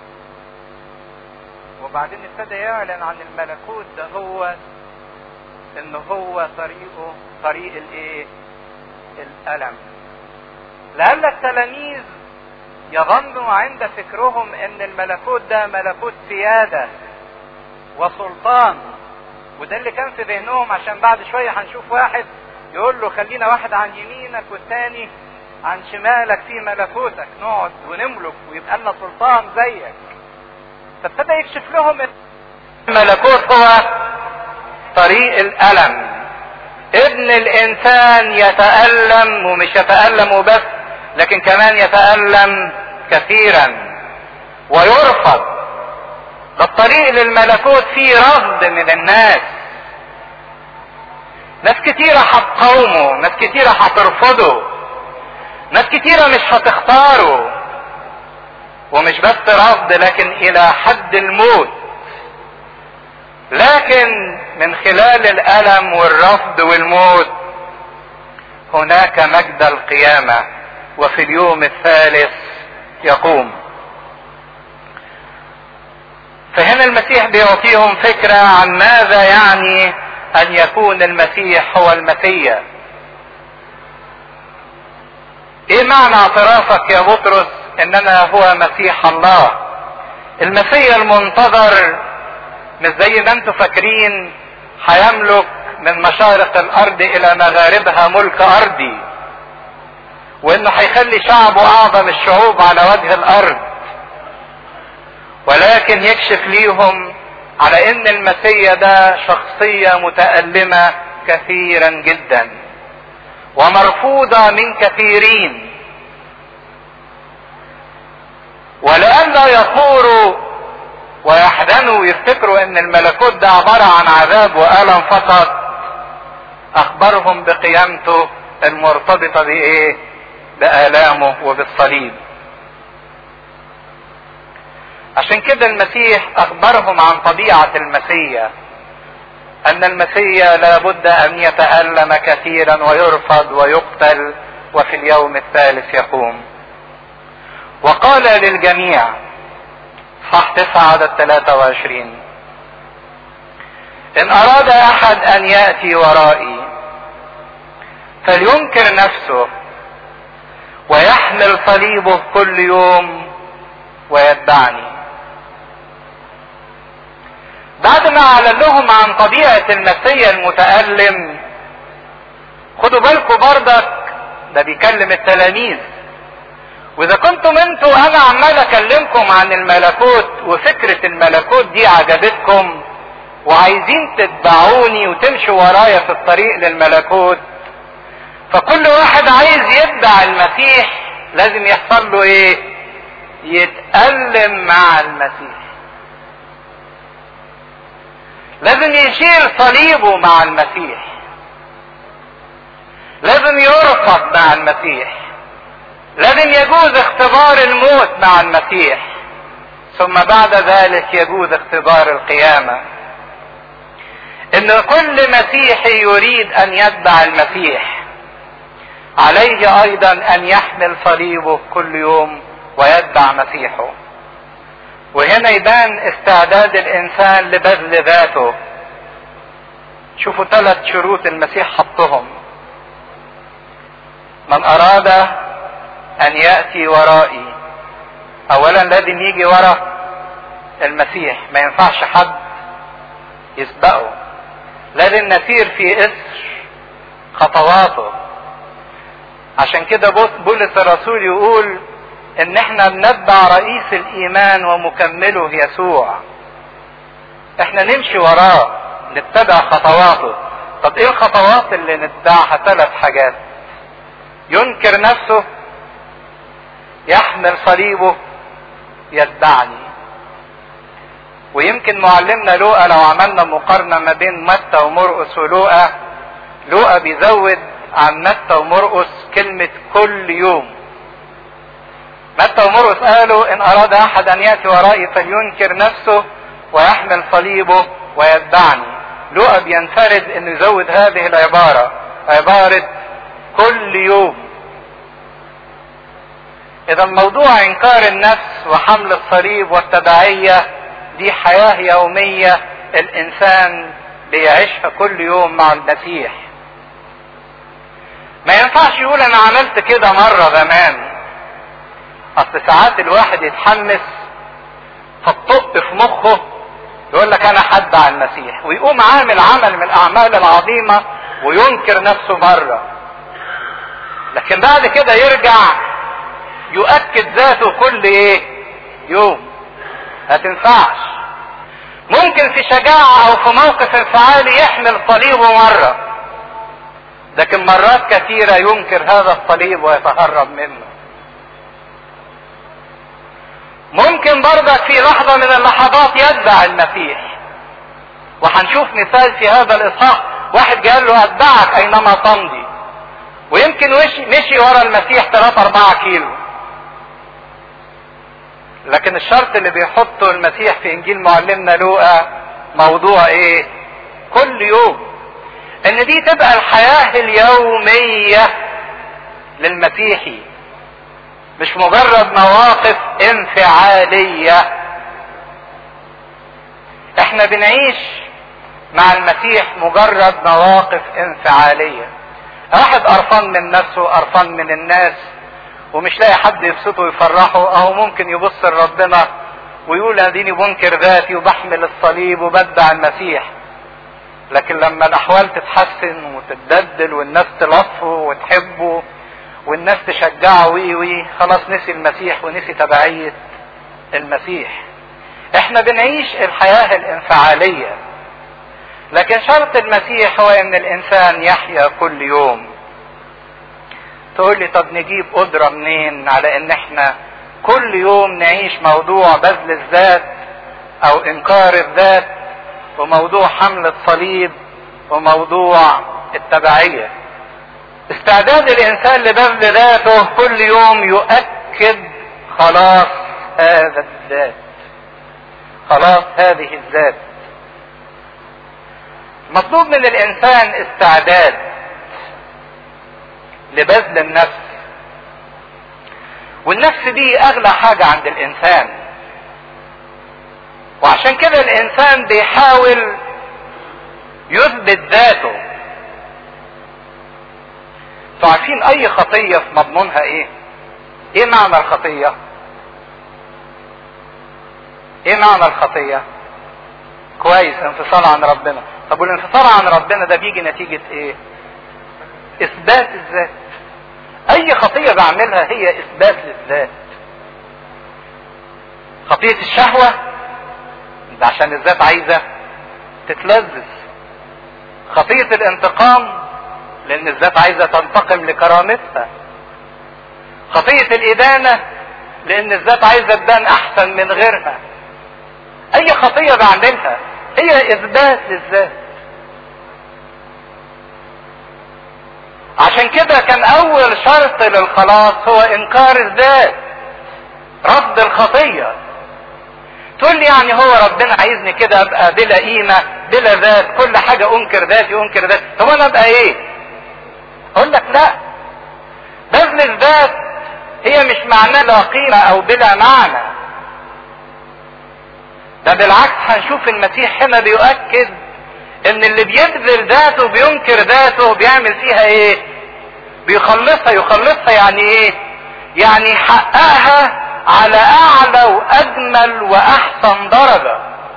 وبعدين ابتدى يعلن عن الملكوت ده هو ان هو طريقه طريق الايه الالم لعل التلاميذ يظنوا عند فكرهم ان الملكوت ده ملكوت سياده وسلطان وده اللي كان في ذهنهم عشان بعد شويه هنشوف واحد يقول له خلينا واحد عن يمينك والتاني عن شمالك في ملكوتك نقعد ونملك ويبقى لنا سلطان زيك فابتدى يكشف لهم الملكوت هو طريق الألم ابن الإنسان يتألم ومش يتألم وبس لكن كمان يتألم كثيرا ويرفض ده الطريق للملكوت فيه رفض من الناس ناس كتيرة هتقاومه ناس كتيرة هترفضه ناس كتيرة مش هتختاره ومش بس رفض لكن الى حد الموت لكن من خلال الالم والرفض والموت هناك مجد القيامة وفي اليوم الثالث يقوم فهنا المسيح بيعطيهم فكرة عن ماذا يعني ان يكون المسيح هو المسيا ايه معنى اعترافك يا بطرس اننا هو مسيح الله المسيا المنتظر مش زي ما انتم فاكرين هيملك من مشارق الارض الى مغاربها ملك ارضي وانه هيخلي شعبه اعظم الشعوب على وجه الارض ولكن يكشف ليهم على ان المسيا ده شخصية متألمة كثيرا جدا ومرفوضة من كثيرين ولئلا يثوروا ويحزنوا ويفتكروا ان الملكوت ده عبارة عن عذاب وألم فقط اخبرهم بقيامته المرتبطة بايه بآلامه وبالصليب عشان كده المسيح اخبرهم عن طبيعة المسيح ان المسيح لابد ان يتألم كثيرا ويرفض ويقتل وفي اليوم الثالث يقوم وقال للجميع صح تسعة عدد 23 ان اراد احد ان يأتي ورائي فلينكر نفسه ويحمل صليبه كل يوم ويتبعني بعد ما اعلن لهم عن طبيعة المسيا المتألم خدوا بالكم بردك ده بيكلم التلاميذ واذا كنتم انتوا انا عمال اكلمكم عن الملكوت وفكرة الملكوت دي عجبتكم وعايزين تتبعوني وتمشوا ورايا في الطريق للملكوت فكل واحد عايز يتبع المسيح لازم يحصل له ايه يتألم مع المسيح لازم يشيل صليبه مع المسيح لازم يرفض مع المسيح لازم يجوز اختبار الموت مع المسيح ثم بعد ذلك يجوز اختبار القيامة ان كل مسيحي يريد ان يتبع المسيح عليه ايضا ان يحمل صليبه كل يوم ويتبع مسيحه وهنا يبان استعداد الانسان لبذل ذاته شوفوا ثلاث شروط المسيح حطهم من اراد ان ياتي ورائي اولا لازم يجي ورا المسيح ما ينفعش حد يسبقه لازم نسير في اثر خطواته عشان كده بولس الرسول يقول ان احنا بنتبع رئيس الايمان ومكمله يسوع احنا نمشي وراه نتبع خطواته طب ايه الخطوات اللي نتبعها ثلاث حاجات ينكر نفسه يحمل صليبه يتبعني ويمكن معلمنا لوقا لو عملنا مقارنة ما بين متى ومرقس ولوقا لوقا بيزود عن متى ومرقس كلمة كل يوم متى ومرقس قالوا ان اراد احد ان ياتي ورائي فلينكر نفسه ويحمل صليبه ويتبعني لوقا بينفرد انه يزود هذه العبارة عبارة كل يوم اذا موضوع انكار النفس وحمل الصليب والتبعية دي حياة يومية الانسان بيعيشها كل يوم مع المسيح ما ينفعش يقول انا عملت كده مرة زمان اصل ساعات الواحد يتحمس فتطق في مخه يقول لك انا هتبع المسيح ويقوم عامل عمل من الاعمال العظيمة وينكر نفسه مرة لكن بعد كده يرجع يؤكد ذاته كل ايه يوم ما تنفعش ممكن في شجاعة او في موقف انفعالي يحمل صليبه مرة لكن مرات كثيرة ينكر هذا الصليب ويتهرب منه ممكن برضك في لحظة من اللحظات يتبع المسيح وهنشوف مثال في هذا الاصحاح واحد قال له اتبعك اينما تمضي ويمكن مشي ورا المسيح 3 4 كيلو لكن الشرط اللي بيحطه المسيح في انجيل معلمنا لوقا موضوع ايه كل يوم ان دي تبقى الحياة اليومية للمسيحي مش مجرد مواقف انفعالية احنا بنعيش مع المسيح مجرد مواقف انفعالية واحد قرفان من نفسه قرفان من الناس ومش لاقي حد يبسطه ويفرحه او ممكن يبص لربنا ويقول اديني بنكر ذاتي وبحمل الصليب وبتبع المسيح لكن لما الاحوال تتحسن وتتبدل والناس تلطفه وتحبه والناس تشجعه وي وي خلاص نسي المسيح ونسي تبعية المسيح احنا بنعيش الحياة الانفعالية لكن شرط المسيح هو ان الانسان يحيا كل يوم تقول لي طب نجيب قدرة منين على ان احنا كل يوم نعيش موضوع بذل الذات او انكار الذات وموضوع حمل الصليب وموضوع التبعية استعداد الانسان لبذل ذاته كل يوم يؤكد خلاص هذا الذات خلاص هذه الذات مطلوب من الانسان استعداد لبذل النفس والنفس دي اغلى حاجة عند الانسان وعشان كده الانسان بيحاول يثبت ذاته انتوا عارفين اي خطية في مضمونها ايه ايه معنى الخطية ايه معنى الخطية كويس انفصال عن ربنا طب والانفصال عن ربنا ده بيجي نتيجة ايه اثبات الذات اي خطية بعملها هي اثبات للذات خطية الشهوة ده عشان الذات عايزة تتلذذ خطية الانتقام لان الذات عايزة تنتقم لكرامتها خطية الادانة لان الذات عايزة تبان احسن من غيرها اي خطية بعملها هي اثبات للذات عشان كده كان اول شرط للخلاص هو انكار الذات رفض الخطية تقول لي يعني هو ربنا عايزني كده ابقى بلا قيمة بلا ذات كل حاجة انكر ذاتي انكر ذاتي طب انا ابقى ايه اقول لك لا بذل الذات هي مش معناه لا قيمة او بلا معنى ده بالعكس هنشوف المسيح هنا بيؤكد ان اللي بيبذل ذاته بينكر ذاته بيعمل فيها ايه بيخلصها يخلصها يعني ايه يعني يحققها على اعلى واجمل واحسن درجة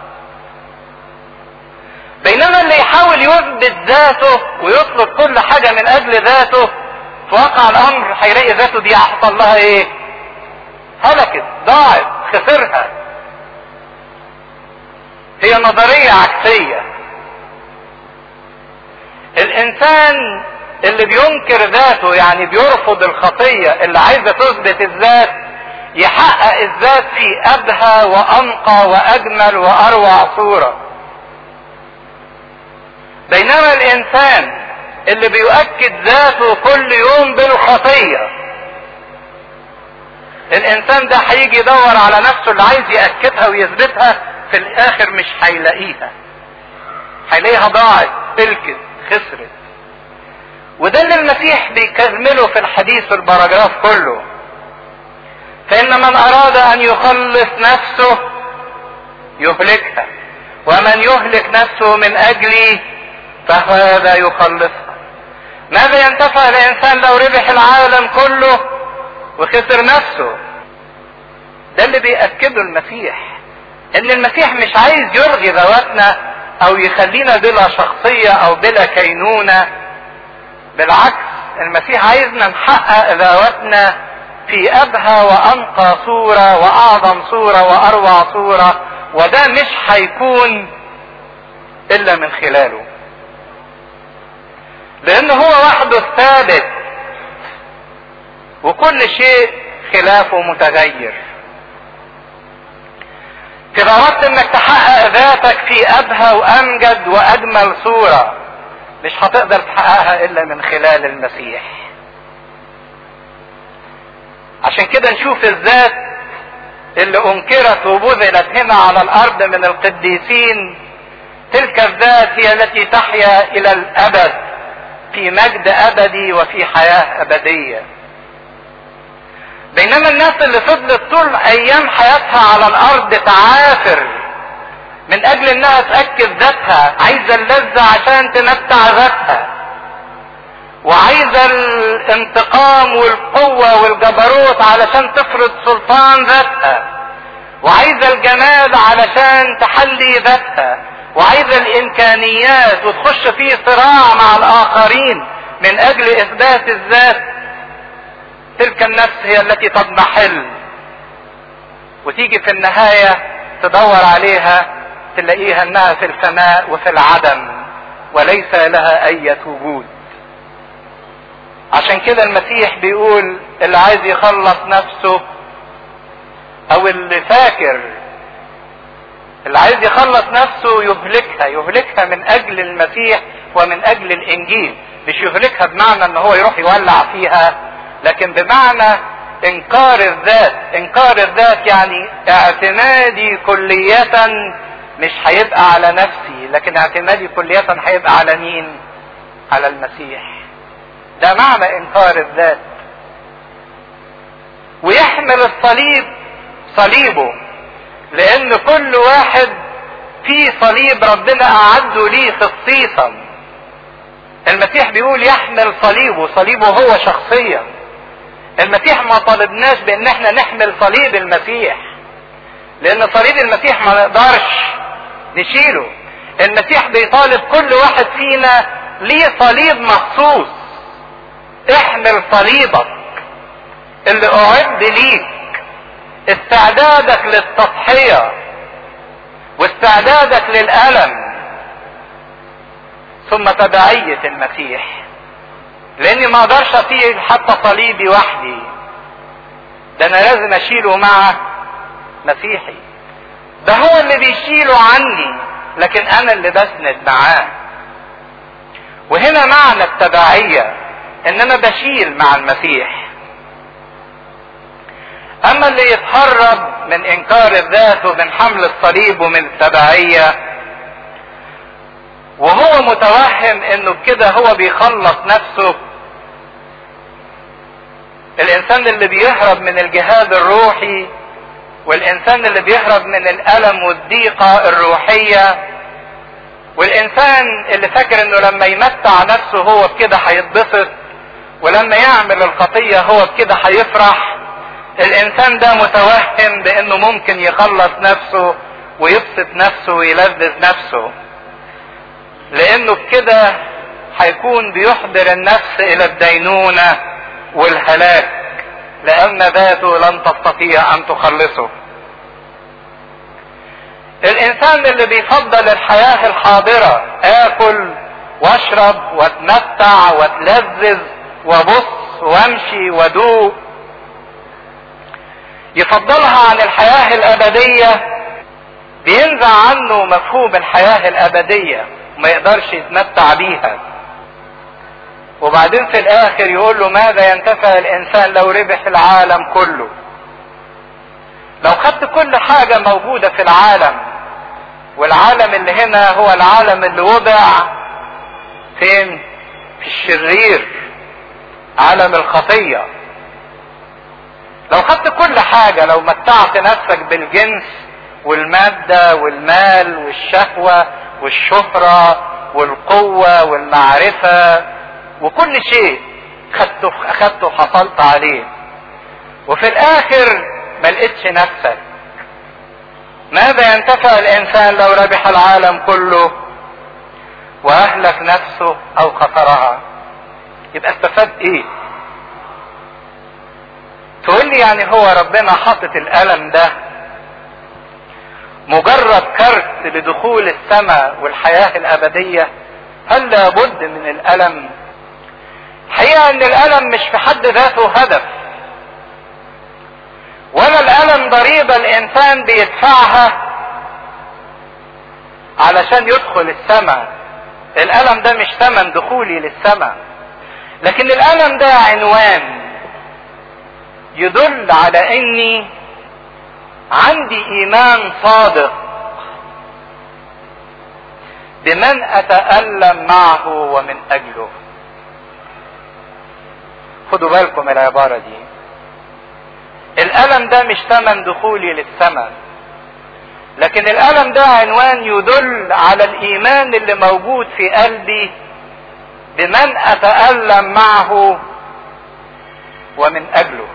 بينما اللي يحاول يثبت ذاته ويطلب كل حاجة من اجل ذاته في واقع الامر هيلاقي ذاته دي حصل لها ايه هلكت ضاعت خسرها هي نظرية عكسية الانسان اللي بينكر ذاته يعني بيرفض الخطية اللي عايزة تثبت الذات يحقق الذات في ابهى وانقى واجمل واروع صورة بينما الانسان اللي بيؤكد ذاته كل يوم بالخطية الانسان ده هيجي يدور على نفسه اللي عايز يأكدها ويثبتها في الاخر مش هيلاقيها هيلاقيها ضاعت تلكت خسرت وده اللي المسيح بيكمله في الحديث البراجراف كله فان من اراد ان يخلص نفسه يهلكها ومن يهلك نفسه من اجلي فهذا يخلصها ماذا ينتفع الانسان لو ربح العالم كله وخسر نفسه ده اللي بيأكده المسيح ان المسيح مش عايز يرغي ذواتنا او يخلينا بلا شخصية او بلا كينونة بالعكس المسيح عايزنا نحقق ذواتنا في ابهى وانقى صورة واعظم صورة واروع صورة وده مش هيكون الا من خلاله لان هو وحده الثابت وكل شيء خلافه متغير إذا أردت إنك تحقق ذاتك في أبهى وأمجد وأجمل صورة مش هتقدر تحققها إلا من خلال المسيح. عشان كده نشوف الذات اللي أنكرت وبذلت هنا على الأرض من القديسين تلك الذات هي التي تحيا إلى الأبد في مجد أبدي وفي حياة أبدية. بينما الناس اللي فضلت طول ايام حياتها على الارض تعافر من اجل انها تاكد ذاتها عايزه اللذه عشان تمتع ذاتها وعايزه الانتقام والقوه والجبروت علشان تفرض سلطان ذاتها وعايزه الجمال علشان تحلي ذاتها وعايزة الامكانيات وتخش في صراع مع الاخرين من اجل اثبات الذات تلك النفس هي التي تضمحل وتيجي في النهاية تدور عليها تلاقيها انها في الفناء وفي العدم وليس لها اي وجود عشان كده المسيح بيقول اللي عايز يخلص نفسه او اللي فاكر اللي عايز يخلص نفسه يهلكها يهلكها من اجل المسيح ومن اجل الانجيل مش يهلكها بمعنى ان هو يروح يولع فيها لكن بمعنى انكار الذات انكار الذات يعني اعتمادي كلية مش هيبقى على نفسي لكن اعتمادي كلية هيبقى على مين على المسيح ده معنى انكار الذات ويحمل الصليب صليبه لان كل واحد في صليب ربنا اعده ليه خصيصا المسيح بيقول يحمل صليبه صليبه هو شخصيا المسيح ما طالبناش بان احنا نحمل صليب المسيح لان صليب المسيح ما نقدرش نشيله المسيح بيطالب كل واحد فينا ليه صليب مخصوص احمل صليبك اللي اعد ليك استعدادك للتضحية واستعدادك للألم ثم تبعية المسيح لاني ما اقدرش اشيل حتى صليبي وحدي ده انا لازم اشيله مع مسيحي ده هو اللي بيشيله عني لكن انا اللي بسند معاه وهنا معنى التبعية ان انا بشيل مع المسيح اما اللي يتهرب من انكار الذات ومن حمل الصليب ومن التبعية وهو متوهم انه بكده هو بيخلص نفسه الانسان اللي بيهرب من الجهاد الروحي والانسان اللي بيهرب من الالم والضيقة الروحية والانسان اللي فاكر انه لما يمتع نفسه هو بكده هيتبسط ولما يعمل الخطية هو بكده هيفرح الانسان ده متوهم بانه ممكن يخلص نفسه ويبسط نفسه ويلذذ نفسه لانه بكده هيكون بيحضر النفس الى الدينونة والهلاك لان ذاته لن تستطيع ان تخلصه الانسان اللي بيفضل الحياة الحاضرة اكل واشرب واتمتع واتلذذ وبص وامشي ودوق يفضلها عن الحياة الابدية بينزع عنه مفهوم الحياة الابدية وما يقدرش يتمتع بيها وبعدين في الاخر يقول له ماذا ينتفع الانسان لو ربح العالم كله لو خدت كل حاجة موجودة في العالم والعالم اللي هنا هو العالم اللي وضع فين في الشرير عالم الخطية لو خدت كل حاجة لو متعت نفسك بالجنس والمادة والمال والشهوة والشهرة والقوة والمعرفة وكل شيء خدته اخدته وحصلت عليه وفي الاخر ما لقيتش نفسك ماذا ينتفع الانسان لو ربح العالم كله واهلك نفسه او خسرها يبقى استفاد ايه تقول لي يعني هو ربنا حاطط الالم ده مجرد كرت لدخول السماء والحياة الابدية هل لابد من الالم حقيقة ان الالم مش في حد ذاته هدف ولا الالم ضريبة الانسان بيدفعها علشان يدخل السماء الالم ده مش ثمن دخولي للسماء لكن الالم ده عنوان يدل على اني عندي ايمان صادق بمن اتالم معه ومن اجله خدوا بالكم العبارة دي الألم ده مش ثمن دخولي للسماء لكن الألم ده عنوان يدل على الإيمان اللي موجود في قلبي بمن أتألم معه ومن أجله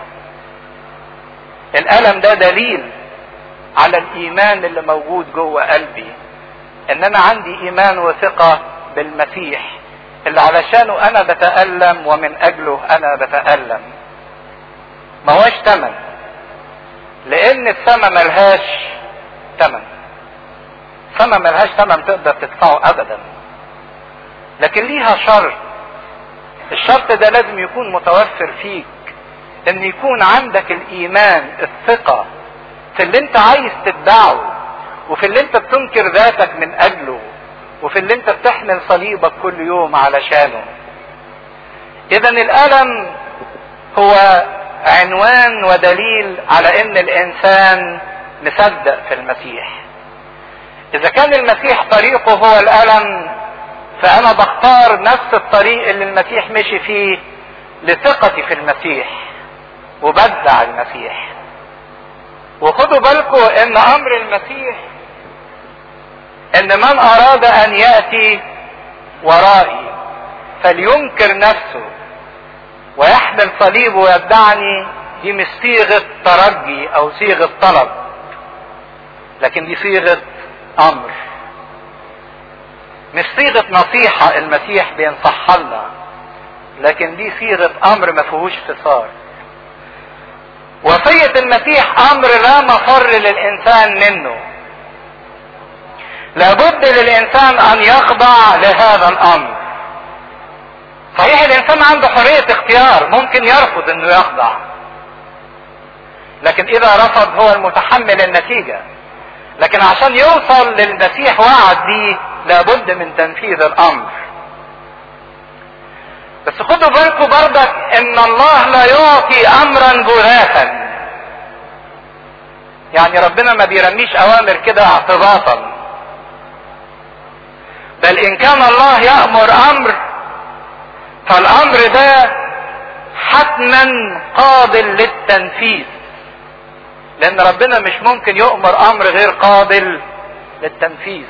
الألم ده دليل على الإيمان اللي موجود جوه قلبي ان انا عندي ايمان وثقة بالمسيح اللي علشانه انا بتألم ومن اجله انا بتألم ما هوش تمن لان السما ملهاش تمن السما ملهاش تمن تقدر تدفعه ابدا لكن ليها شرط الشرط ده لازم يكون متوفر فيك ان يكون عندك الايمان الثقة في اللي انت عايز تتبعه وفي اللي انت بتنكر ذاتك من اجله وفي اللي انت بتحمل صليبك كل يوم علشانه اذا الالم هو عنوان ودليل على ان الانسان مصدق في المسيح اذا كان المسيح طريقه هو الالم فانا بختار نفس الطريق اللي المسيح مشي فيه لثقتي في المسيح وبدع المسيح وخدوا بالكم ان امر المسيح ان من اراد ان ياتي ورائي فلينكر نفسه ويحمل صليبه ويتبعني دي مش صيغه ترجي او صيغه طلب لكن دي صيغه امر مش صيغه نصيحه المسيح بينصحها لنا لكن دي صيغه امر ما فيهوش فصال وصيه المسيح امر لا مفر للانسان منه لابد للانسان ان يخضع لهذا الامر صحيح الانسان عنده حرية اختيار ممكن يرفض انه يخضع لكن اذا رفض هو المتحمل النتيجة لكن عشان يوصل للمسيح وعد دي لابد من تنفيذ الامر بس خدوا بالكم برضك ان الله لا يعطي امرا بغاثا يعني ربنا ما بيرميش اوامر كده اعتباطا بل ان كان الله يامر امر فالامر ده حتما قابل للتنفيذ لان ربنا مش ممكن يؤمر امر غير قابل للتنفيذ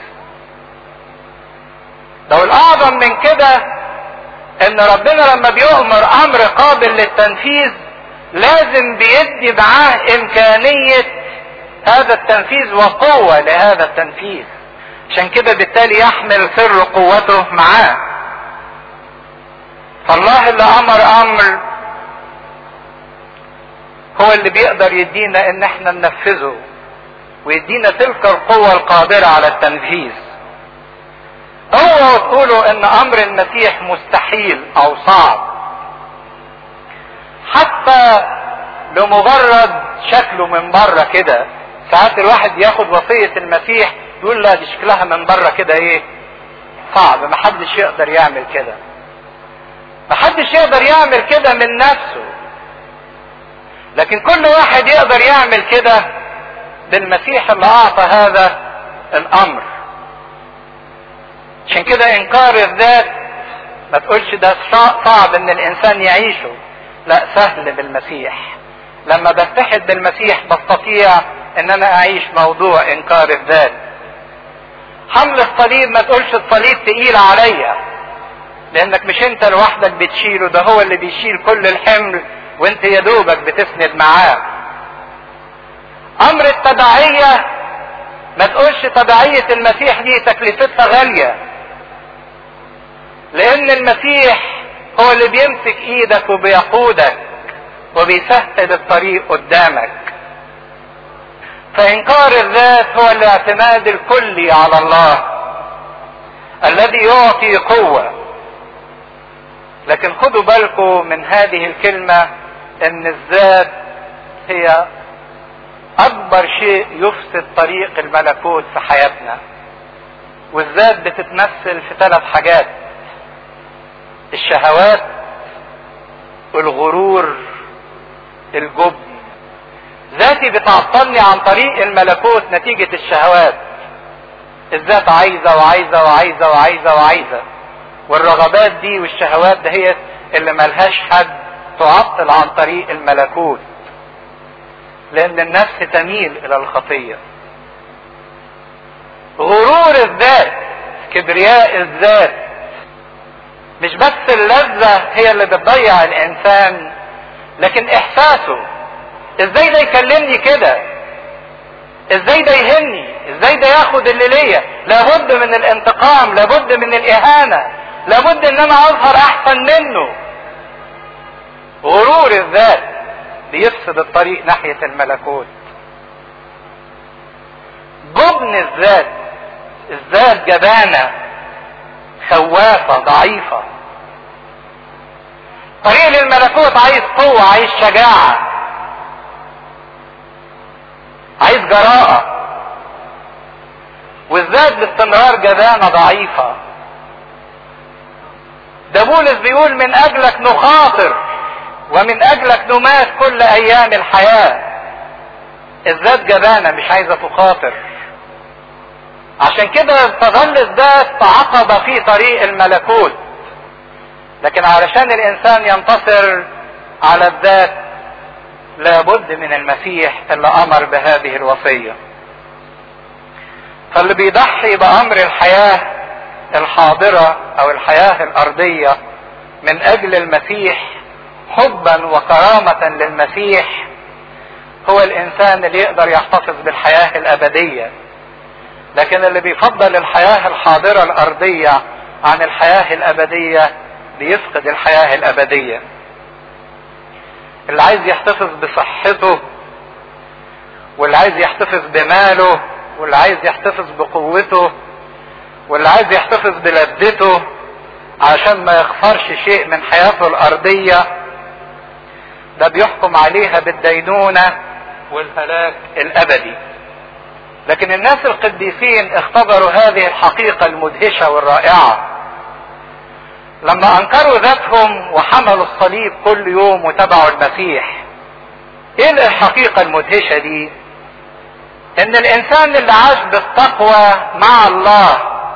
لو الاعظم من كده ان ربنا لما بيؤمر امر قابل للتنفيذ لازم بيدي معاه امكانية هذا التنفيذ وقوة لهذا التنفيذ عشان كده بالتالي يحمل سر قوته معاه فالله اللي امر امر هو اللي بيقدر يدينا ان احنا ننفذه ويدينا تلك القوة القادرة على التنفيذ اوعوا تقولوا ان امر المسيح مستحيل او صعب حتى لمجرد شكله من بره كده ساعات الواحد ياخد وصية المسيح يقول لا دي شكلها من بره كده ايه صعب محدش يقدر يعمل كده محدش يقدر يعمل كده من نفسه لكن كل واحد يقدر يعمل كده بالمسيح اللي اعطى هذا الامر عشان كده انكار الذات ما تقولش ده صعب ان الانسان يعيشه لا سهل بالمسيح لما بتحد بالمسيح بستطيع ان انا اعيش موضوع انكار الذات حمل الصليب ما تقولش الصليب تقيل عليا لانك مش انت لوحدك بتشيله ده هو اللي بيشيل كل الحمل وانت يا دوبك بتسند معاه امر التبعية ما تقولش تبعية المسيح دي تكلفتها غالية لان المسيح هو اللي بيمسك ايدك وبيقودك وبيسهل الطريق قدامك فانكار الذات هو الاعتماد الكلي على الله الذي يعطي قوه لكن خدوا بالكم من هذه الكلمة ان الذات هي اكبر شيء يفسد طريق الملكوت في حياتنا والذات بتتمثل في ثلاث حاجات الشهوات الغرور الجبن ذاتي بتعطلني عن طريق الملكوت نتيجة الشهوات الذات عايزة وعايزة وعايزة وعايزة وعايزة والرغبات دي والشهوات ده هي اللي ملهاش حد تعطل عن طريق الملكوت لان النفس تميل الى الخطية غرور الذات كبرياء الذات مش بس اللذة هي اللي بتضيع الانسان لكن احساسه ازاي ده يكلمني كده ازاي ده يهني ازاي ده ياخد اللي ليا لابد من الانتقام لابد من الاهانة لابد ان انا اظهر احسن منه غرور الذات بيفسد الطريق ناحية الملكوت جبن الذات الذات جبانة خوافة ضعيفة طريق للملكوت عايز قوة عايز شجاعة عايز جراءة والذات باستمرار جبانة ضعيفة ده بولس بيقول من اجلك نخاطر ومن اجلك نمات كل ايام الحياة الذات جبانة مش عايزة تخاطر عشان كده تظل الذات عقبة في طريق الملكوت لكن علشان الانسان ينتصر على الذات لابد من المسيح اللي امر بهذه الوصية فاللي بيضحي بامر الحياة الحاضرة او الحياة الارضية من اجل المسيح حبا وكرامة للمسيح هو الانسان اللي يقدر يحتفظ بالحياة الابدية لكن اللي بيفضل الحياة الحاضرة الارضية عن الحياة الابدية بيفقد الحياة الابدية اللي عايز يحتفظ بصحته واللي عايز يحتفظ بماله واللي عايز يحتفظ بقوته واللي عايز يحتفظ بلذته عشان ما يخسرش شيء من حياته الارضية ده بيحكم عليها بالدينونة والهلاك الابدي لكن الناس القديسين اختبروا هذه الحقيقة المدهشة والرائعة لما انكروا ذاتهم وحملوا الصليب كل يوم وتبعوا المسيح ايه الحقيقة المدهشة دي ان الانسان اللي عاش بالتقوى مع الله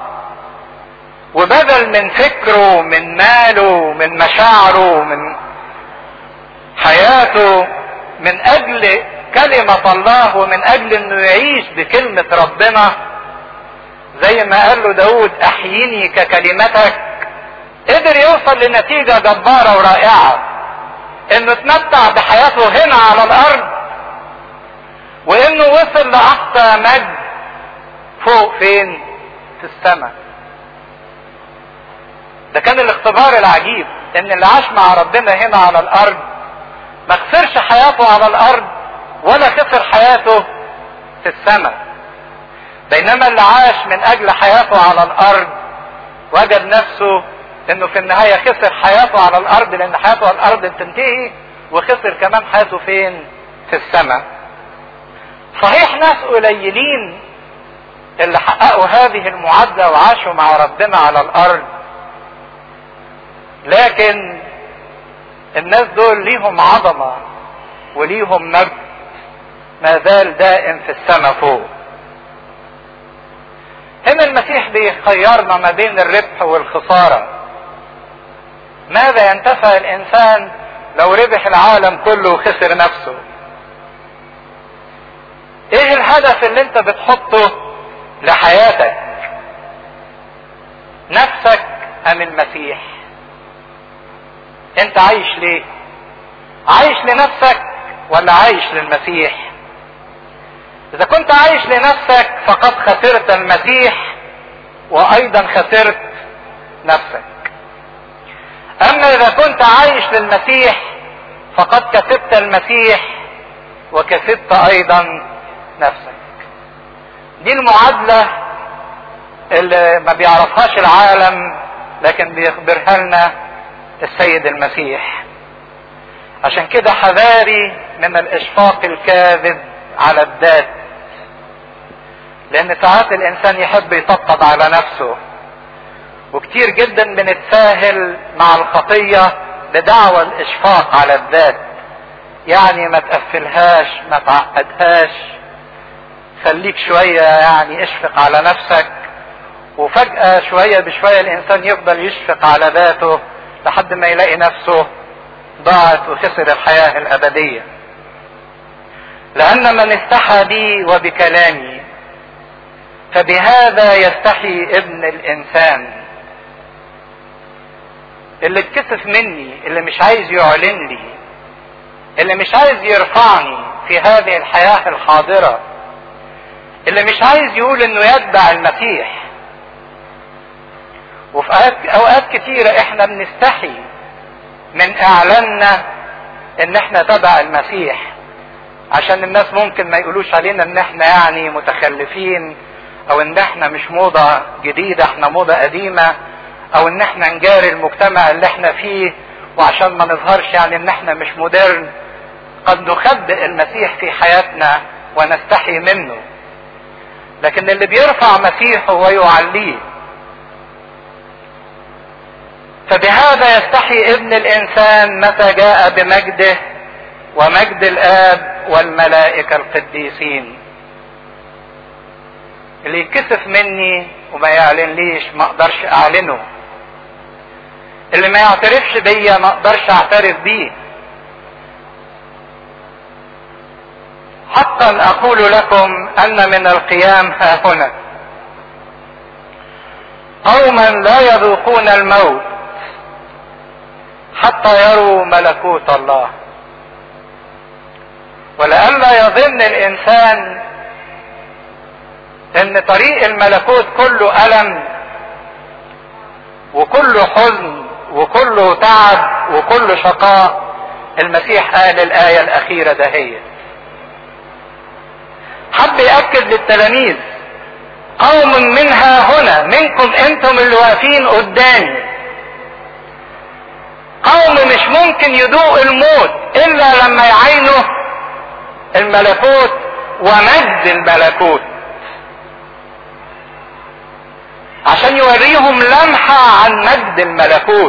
وبدل من فكره من ماله من مشاعره من حياته من اجل كلمة الله ومن اجل انه يعيش بكلمة ربنا زي ما قال له داود احييني ككلمتك قدر يوصل لنتيجة جبارة ورائعة انه اتمتع بحياته هنا على الارض وانه وصل لاقصى مجد فوق فين في السماء ده كان الاختبار العجيب ان اللي عاش مع ربنا هنا على الارض ما خسرش حياته على الارض ولا خسر حياته في السماء بينما اللي عاش من اجل حياته على الارض وجد نفسه انه في النهاية خسر حياته على الارض لان حياته على الارض تنتهي وخسر كمان حياته فين في السماء صحيح ناس قليلين اللي حققوا هذه المعادلة وعاشوا مع ربنا على الارض لكن الناس دول ليهم عظمة وليهم مجد ما زال دائم في السماء فوق هنا المسيح بيخيرنا ما بين الربح والخسارة ماذا ينتفع الانسان لو ربح العالم كله وخسر نفسه ايه الهدف اللي انت بتحطه لحياتك نفسك ام المسيح انت عايش ليه عايش لنفسك ولا عايش للمسيح اذا كنت عايش لنفسك فقد خسرت المسيح وايضا خسرت نفسك اما اذا كنت عايش للمسيح فقد كسبت المسيح وكسبت ايضا نفسك دي المعادلة اللي ما بيعرفهاش العالم لكن بيخبرها لنا السيد المسيح عشان كده حذاري من الاشفاق الكاذب على الذات لان ساعات الانسان يحب يطبطب على نفسه وكتير جدا بنتساهل مع الخطية بدعوى الاشفاق على الذات يعني ما تقفلهاش ما تعقدهاش خليك شوية يعني اشفق على نفسك وفجأة شوية بشوية الانسان يفضل يشفق على ذاته لحد ما يلاقي نفسه ضاعت وخسر الحياة الابدية لان من استحى بي وبكلامي فبهذا يستحي ابن الانسان اللي اتكسف مني اللي مش عايز يعلن لي اللي مش عايز يرفعني في هذه الحياة الحاضرة اللي مش عايز يقول انه يتبع المسيح وفي اوقات كتيرة احنا بنستحي من اعلاننا ان احنا تبع المسيح عشان الناس ممكن ما يقولوش علينا ان احنا يعني متخلفين او ان احنا مش موضة جديدة احنا موضة قديمة او ان احنا نجاري المجتمع اللي احنا فيه وعشان ما نظهرش يعني ان احنا مش مودرن قد نخبئ المسيح في حياتنا ونستحي منه لكن اللي بيرفع مسيحه ويعليه فبهذا يستحي ابن الانسان متى جاء بمجده ومجد الاب والملائكه القديسين اللي يتكسف مني وما يعلنليش ما اقدرش اعلنه اللي ما يعترفش بيا ما اقدرش اعترف بيه حقا اقول لكم ان من القيام ها هنا قوما لا يذوقون الموت حتى يروا ملكوت الله ولئلا يظن الانسان ان طريق الملكوت كله الم وكله حزن وكله تعب وكله شقاء المسيح قال الايه الاخيره دهيت حب يأكد للتلاميذ قوم منها هنا منكم انتم اللي واقفين قدامي قوم مش ممكن يذوق الموت الا لما يعينوا الملكوت ومجد الملكوت عشان يوريهم لمحة عن مجد الملكوت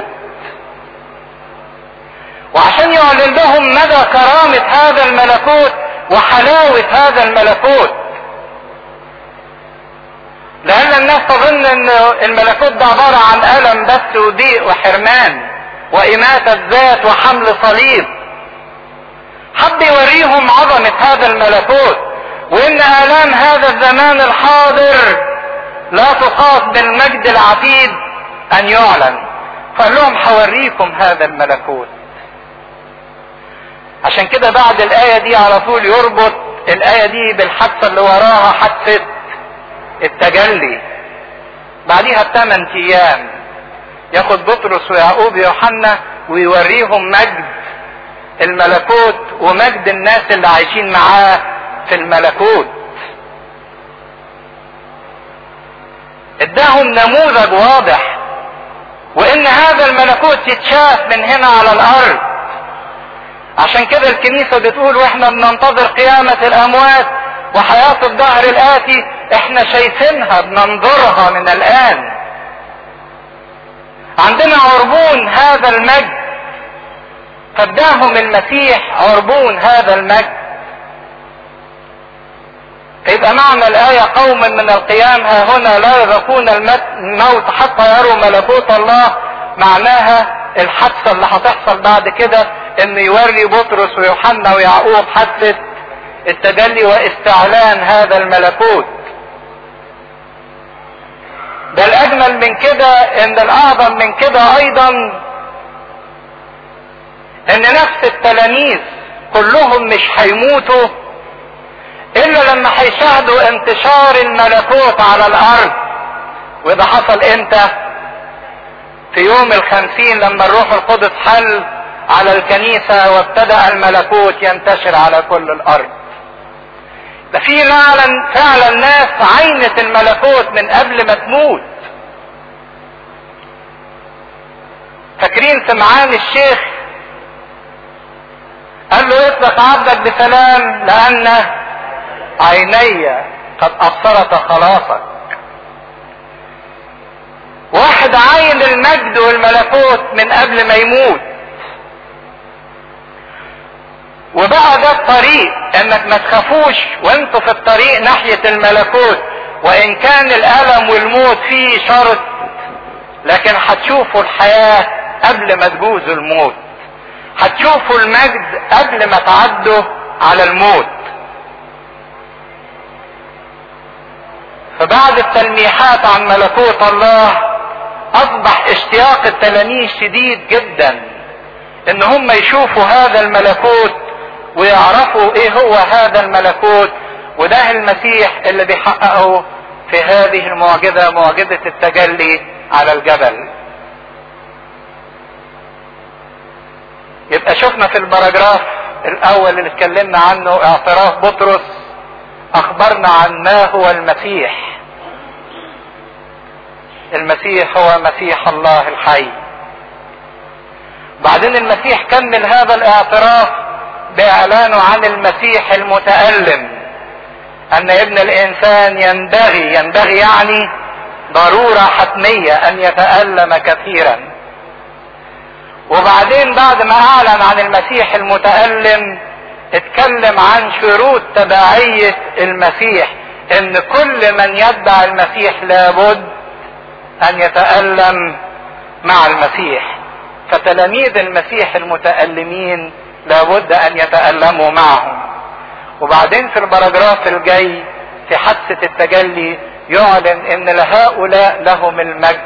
وعشان يعلن لهم مدى كرامة هذا الملكوت وحلاوة هذا الملكوت لأن الناس تظن أن الملكوت ده عبارة عن ألم بس وضيق وحرمان وإماتة ذات وحمل صليب حب يوريهم عظمة هذا الملكوت وإن آلام هذا الزمان الحاضر لا تقاس بالمجد العتيد أن يعلن فقال لهم حوريكم هذا الملكوت عشان كده بعد الآية دي على طول يربط الآية دي بالحادثة اللي وراها حادثة التجلي بعديها بثمان أيام ياخد بطرس ويعقوب ويوحنا ويوريهم مجد الملكوت ومجد الناس اللي عايشين معاه في الملكوت اداهم نموذج واضح وان هذا الملكوت يتشاف من هنا على الارض عشان كده الكنيسة بتقول واحنا بننتظر قيامة الاموات وحياة الدهر الاتي احنا شايفينها بننظرها من الان عندنا عربون هذا المجد فاداهم المسيح عربون هذا المجد يبقى معنى الآية قوم من القيام ها هنا لا يذوقون الموت حتى يروا ملكوت الله معناها الحادثة اللي هتحصل بعد كده ان يوري بطرس ويوحنا ويعقوب حادثة التجلي واستعلان هذا الملكوت ده الاجمل من كده ان الاعظم من كده ايضا ان نفس التلاميذ كلهم مش هيموتوا الا لما هيشاهدوا انتشار الملكوت على الارض وده حصل امتى في يوم الخمسين لما الروح القدس حل على الكنيسة وابتدأ الملكوت ينتشر على كل الارض ده في فعلا فعلا ناس عينت الملكوت من قبل ما تموت فاكرين سمعان الشيخ قال له اطلق عبدك بسلام لان عيني قد ابصرت خلاصك واحد عين المجد والملكوت من قبل ما يموت وبقى ده الطريق انك ما تخافوش وانتوا في الطريق ناحية الملكوت وان كان الالم والموت فيه شرط لكن هتشوفوا الحياة قبل ما تجوزوا الموت هتشوفوا المجد قبل ما تعدوا على الموت فبعد التلميحات عن ملكوت الله اصبح اشتياق التلاميذ شديد جدا ان هم يشوفوا هذا الملكوت ويعرفوا ايه هو هذا الملكوت وده المسيح اللي بيحققه في هذه المعجزة معجزة التجلي على الجبل يبقى شفنا في البراجراف الاول اللي اتكلمنا عنه اعتراف بطرس اخبرنا عن ما هو المسيح المسيح هو مسيح الله الحي بعدين المسيح كمل هذا الاعتراف باعلانه عن المسيح المتألم ان ابن الانسان ينبغي ينبغي يعني ضرورة حتمية ان يتألم كثيرا وبعدين بعد ما اعلن عن المسيح المتألم اتكلم عن شروط تبعية المسيح ان كل من يتبع المسيح لابد ان يتألم مع المسيح فتلاميذ المسيح المتألمين لابد ان يتألموا معهم وبعدين في البراجراف الجاي في حادثة التجلي يعلن ان لهؤلاء لهم المجد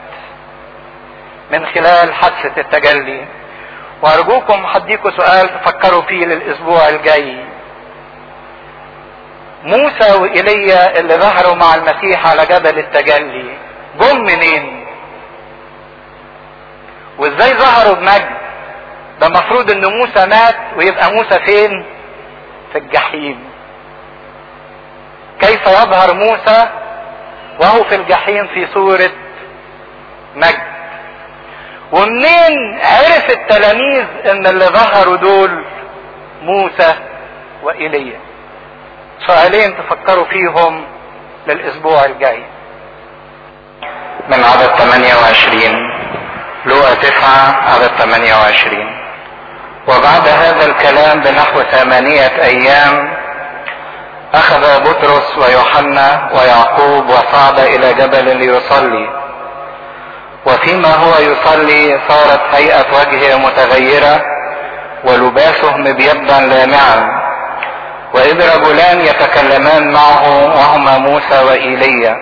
من خلال حادثة التجلي وارجوكم هديكم سؤال تفكروا فيه للاسبوع الجاي موسى وإيليا اللي ظهروا مع المسيح على جبل التجلي جم منين وازاي ظهروا بمجد ده المفروض ان موسى مات ويبقى موسى فين في الجحيم كيف يظهر موسى وهو في الجحيم في صورة مجد ومنين عرف التلاميذ ان اللي ظهروا دول موسى وإيليا سؤالين تفكروا فيهم للاسبوع الجاي من عدد 28 لوقا 9 عدد 28 وبعد هذا الكلام بنحو ثمانية أيام أخذ بطرس ويوحنا ويعقوب وصعد إلى جبل ليصلي وفيما هو يصلي صارت هيئة وجهه متغيرة ولباسه مبيضا لامعا وإذ رجلان يتكلمان معه وهما موسى وإيليا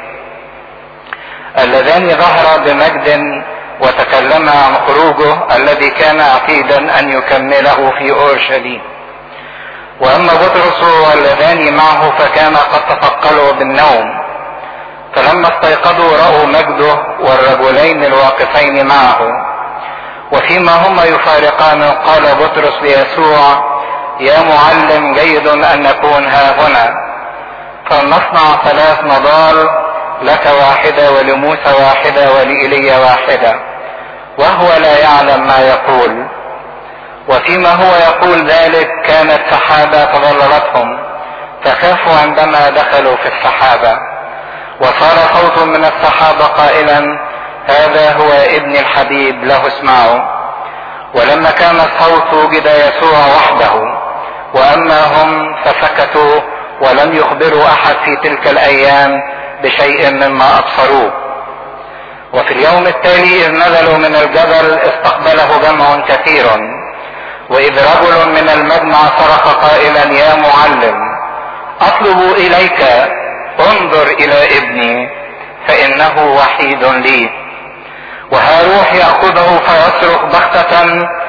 اللذان ظهرا بمجد وتكلم عن خروجه الذي كان عتيدا ان يكمله في اورشليم واما بطرس واللذان معه فكان قد تثقلوا بالنوم فلما استيقظوا راوا مجده والرجلين الواقفين معه وفيما هما يفارقان قال بطرس ليسوع يا معلم جيد ان نكون ها هنا فلنصنع ثلاث نضال لك واحدة ولموسى واحدة ولإيليا واحدة وهو لا يعلم ما يقول وفيما هو يقول ذلك كانت سحابة تظللتهم فخافوا عندما دخلوا في السحابة وصار صوت من السحابة قائلا هذا هو ابن الحبيب له اسمعوا ولما كان الصوت وجد يسوع وحده واما هم فسكتوا ولم يخبروا احد في تلك الايام بشيء مما ابصروه وفي اليوم التالي اذ نزلوا من الجبل استقبله جمع كثير واذ رجل من المجمع صرخ قائلا يا معلم اطلب اليك انظر الى ابني فانه وحيد لي وها روح ياخذه فيصرخ بغته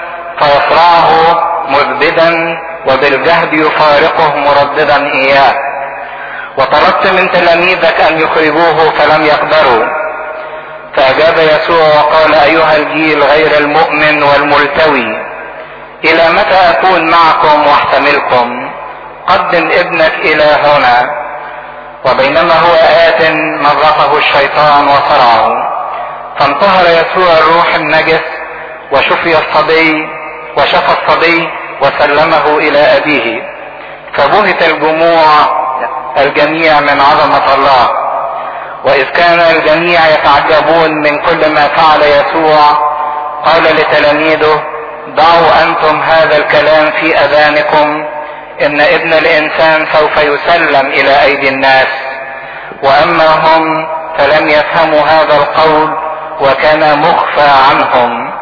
فيصرعه مذبدا وبالجهد يفارقه مرددا اياه وطلبت من تلاميذك ان يخرجوه فلم يقدروا فاجاب يسوع وقال ايها الجيل غير المؤمن والملتوي الى متى اكون معكم واحتملكم قدم ابنك الى هنا وبينما هو ات مرقه الشيطان وصرعه فانتهر يسوع الروح النجس وشفي الصبي وشفى الصبي وسلمه الى ابيه فبهت الجموع الجميع من عظمة الله وإذ كان الجميع يتعجبون من كل ما فعل يسوع قال لتلاميذه ضعوا أنتم هذا الكلام في أذانكم إن ابن الإنسان سوف يسلم إلى أيدي الناس وأما هم فلم يفهموا هذا القول وكان مخفى عنهم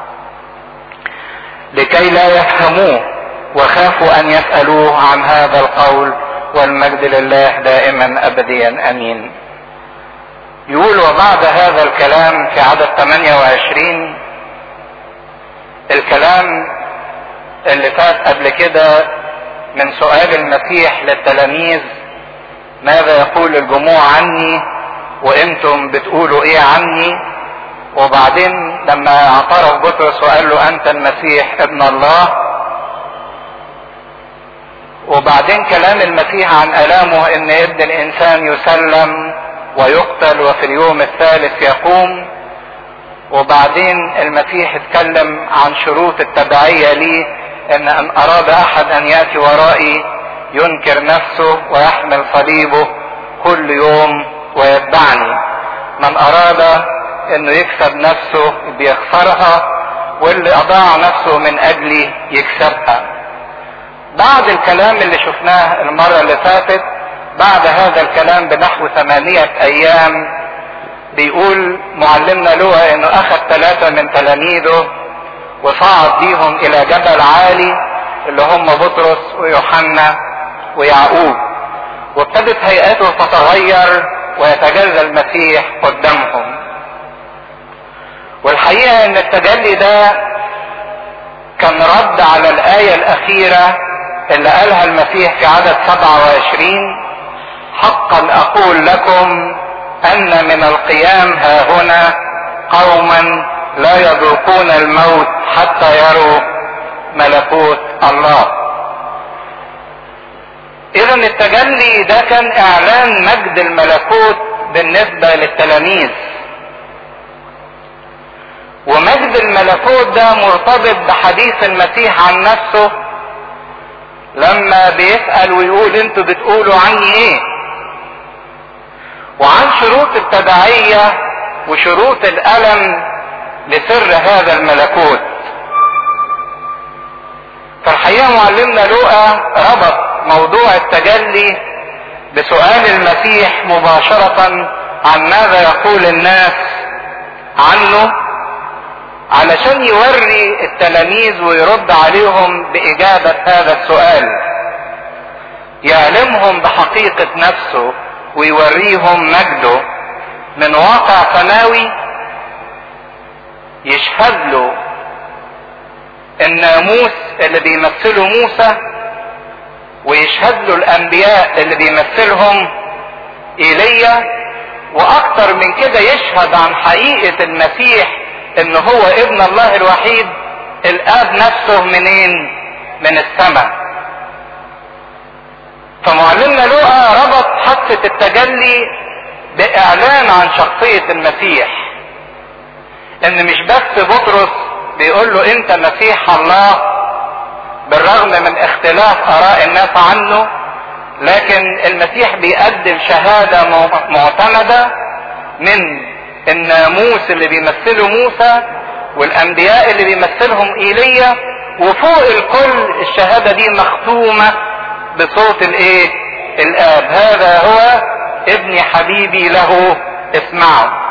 لكي لا يفهموه وخافوا أن يسألوه عن هذا القول والمجد لله دائما ابديا امين يقول وبعد هذا الكلام في عدد 28 الكلام اللي فات قبل كده من سؤال المسيح للتلاميذ ماذا يقول الجموع عني وانتم بتقولوا ايه عني وبعدين لما اعترف بطرس وقال له انت المسيح ابن الله وبعدين كلام المسيح عن الامه ان ابن الانسان يسلم ويقتل وفي اليوم الثالث يقوم وبعدين المسيح اتكلم عن شروط التبعية ليه ان ان اراد احد ان يأتي ورائي ينكر نفسه ويحمل صليبه كل يوم ويتبعني من اراد انه يكسب نفسه بيخسرها واللي اضاع نفسه من اجلي يكسبها بعد الكلام اللي شفناه المرة اللي فاتت بعد هذا الكلام بنحو ثمانية ايام بيقول معلمنا لوقا انه اخذ ثلاثة من تلاميذه وصعد بيهم الى جبل عالي اللي هم بطرس ويوحنا ويعقوب وابتدت هيئته تتغير ويتجلى المسيح قدامهم والحقيقة ان التجلي ده كان رد على الآية الأخيرة اللي قالها المسيح في عدد 27 حقا أقول لكم أن من القيام ها هنا قوما لا يذوقون الموت حتى يروا ملكوت الله إذا التجلي ده كان إعلان مجد الملكوت بالنسبة للتلاميذ ومجد الملكوت ده مرتبط بحديث المسيح عن نفسه لما بيسأل ويقول انتوا بتقولوا عني ايه وعن شروط التبعية وشروط الألم لسر هذا الملكوت فالحقيقة معلمنا لوقا ربط موضوع التجلي بسؤال المسيح مباشرة عن ماذا يقول الناس عنه علشان يوري التلاميذ ويرد عليهم بإجابة هذا السؤال يعلمهم بحقيقة نفسه ويوريهم مجده من واقع سماوي يشهد له الناموس اللي بيمثله موسى ويشهد له الانبياء اللي بيمثلهم ايليا واكتر من كده يشهد عن حقيقة المسيح ان هو ابن الله الوحيد الاب نفسه منين من السماء فمعلمنا لوقا ربط حادثة التجلي باعلان عن شخصية المسيح ان مش بس بطرس بيقول له انت مسيح الله بالرغم من اختلاف اراء الناس عنه لكن المسيح بيقدم شهادة معتمدة من الناموس اللي بيمثله موسى والانبياء اللي بيمثلهم ايليا وفوق الكل الشهادة دي مختومة بصوت الايه الاب هذا هو ابن حبيبي له اسمعوا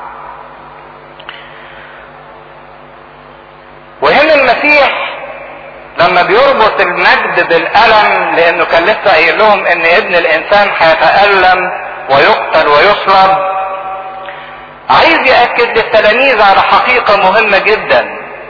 وهنا المسيح لما بيربط المجد بالألم لأنه كان لسه قايل لهم إن ابن الإنسان هيتألم ويقتل ويصلب عايز يأكد للتلاميذ على حقيقة مهمة جدا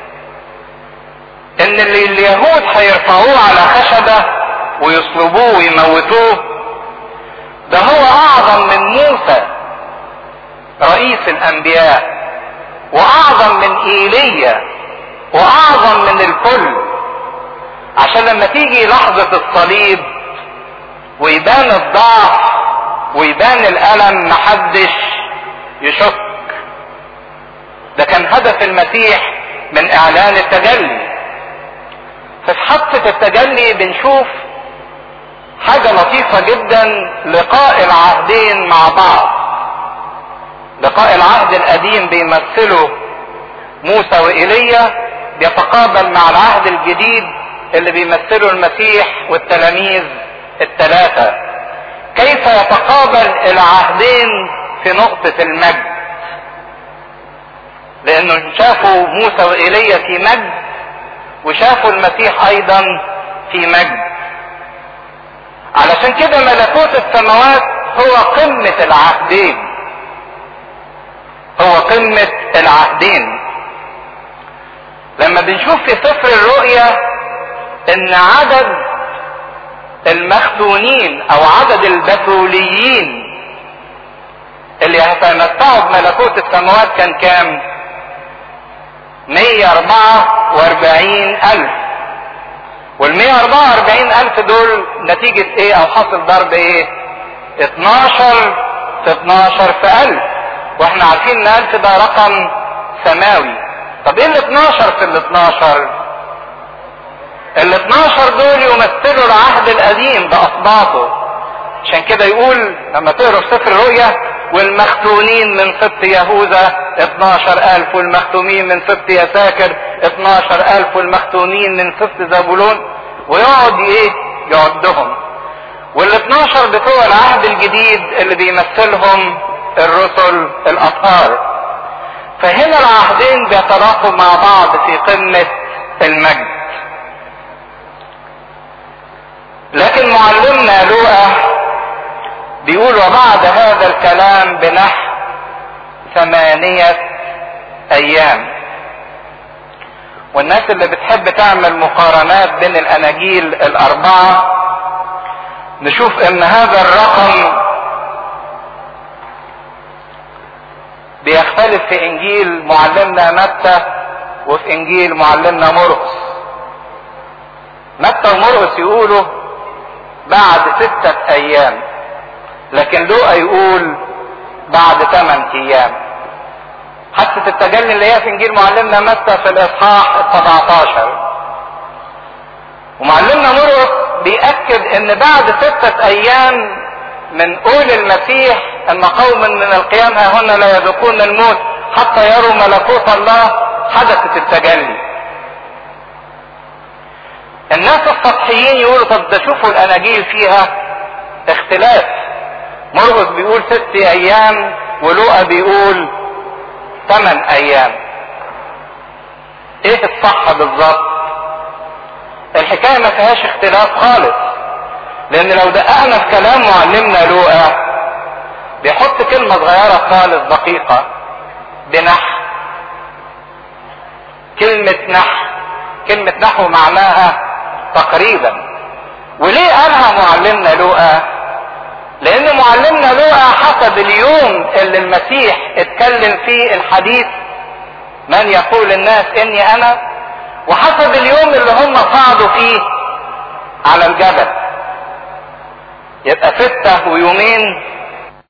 إن اللي اليهود هيرفعوه على خشبة ويصلبوه ويموتوه ده هو أعظم من موسى رئيس الأنبياء وأعظم من إيليا وأعظم من الكل عشان لما تيجي لحظة الصليب ويبان الضعف ويبان الألم محدش يشك ده كان هدف المسيح من إعلان التجلي ففي حادثة التجلي بنشوف حاجة لطيفة جدا لقاء العهدين مع بعض لقاء العهد القديم بيمثله موسى وإيليا بيتقابل مع العهد الجديد اللي بيمثله المسيح والتلاميذ الثلاثة كيف يتقابل العهدين في نقطة المجد لانه شافوا موسى وإيليا في مجد وشافوا المسيح ايضا في مجد علشان كده ملكوت السماوات هو قمة العهدين هو قمة العهدين لما بنشوف في سفر الرؤيا ان عدد المختونين او عدد البتوليين اللي هيتمتعوا بملكوت السماوات كان كام 144 ألف وال 144 ألف دول نتيجة إيه أو حاصل ضرب إيه؟ 12 في 12 في ألف وإحنا عارفين إن ألف ده رقم سماوي طب إيه ال 12 في ال 12؟ ال 12 دول يمثلوا العهد القديم بأصباطه عشان كده يقول لما تقروا في سفر الرؤيا والمختونين من سبط يهوذا 12000 والمختومين من سبط يساكر 12000 والمختونين من سبط زبولون ويقعد ايه يعدهم وال 12 بتوع العهد الجديد اللي بيمثلهم الرسل الاطهار فهنا العهدين بيتلاقوا مع بعض في قمة المجد لكن معلمنا لوقا بيقول وبعد هذا الكلام بنحو ثمانية ايام والناس اللي بتحب تعمل مقارنات بين الاناجيل الاربعة نشوف ان هذا الرقم بيختلف في انجيل معلمنا متى وفي انجيل معلمنا مرقس متى ومرقس يقولوا بعد ستة ايام لكن لوقا يقول بعد ثمان ايام حادثة التجلي اللي هي في انجيل معلمنا متى في الاصحاح ال 17 ومعلمنا مرقس بيأكد ان بعد ستة ايام من قول المسيح ان قوم من القيام ها هنا لا يذوقون الموت حتى يروا ملكوت الله حدثت التجلي الناس السطحيين يقولوا طب ده شوفوا الاناجيل فيها اختلاف مرقس بيقول ست ايام ولوقا بيقول ثمان ايام ايه الصح بالظبط الحكايه ما فيهاش اختلاف خالص لان لو دققنا في كلام معلمنا لوقا بيحط كلمه صغيره خالص دقيقه بنحو كلمه نحو كلمه نحو معناها تقريبا وليه قالها معلمنا لوقا لان معلمنا لوقا حسب اليوم اللي المسيح اتكلم فيه الحديث من يقول الناس اني انا وحسب اليوم اللي هم صعدوا فيه على الجبل يبقى ستة ويومين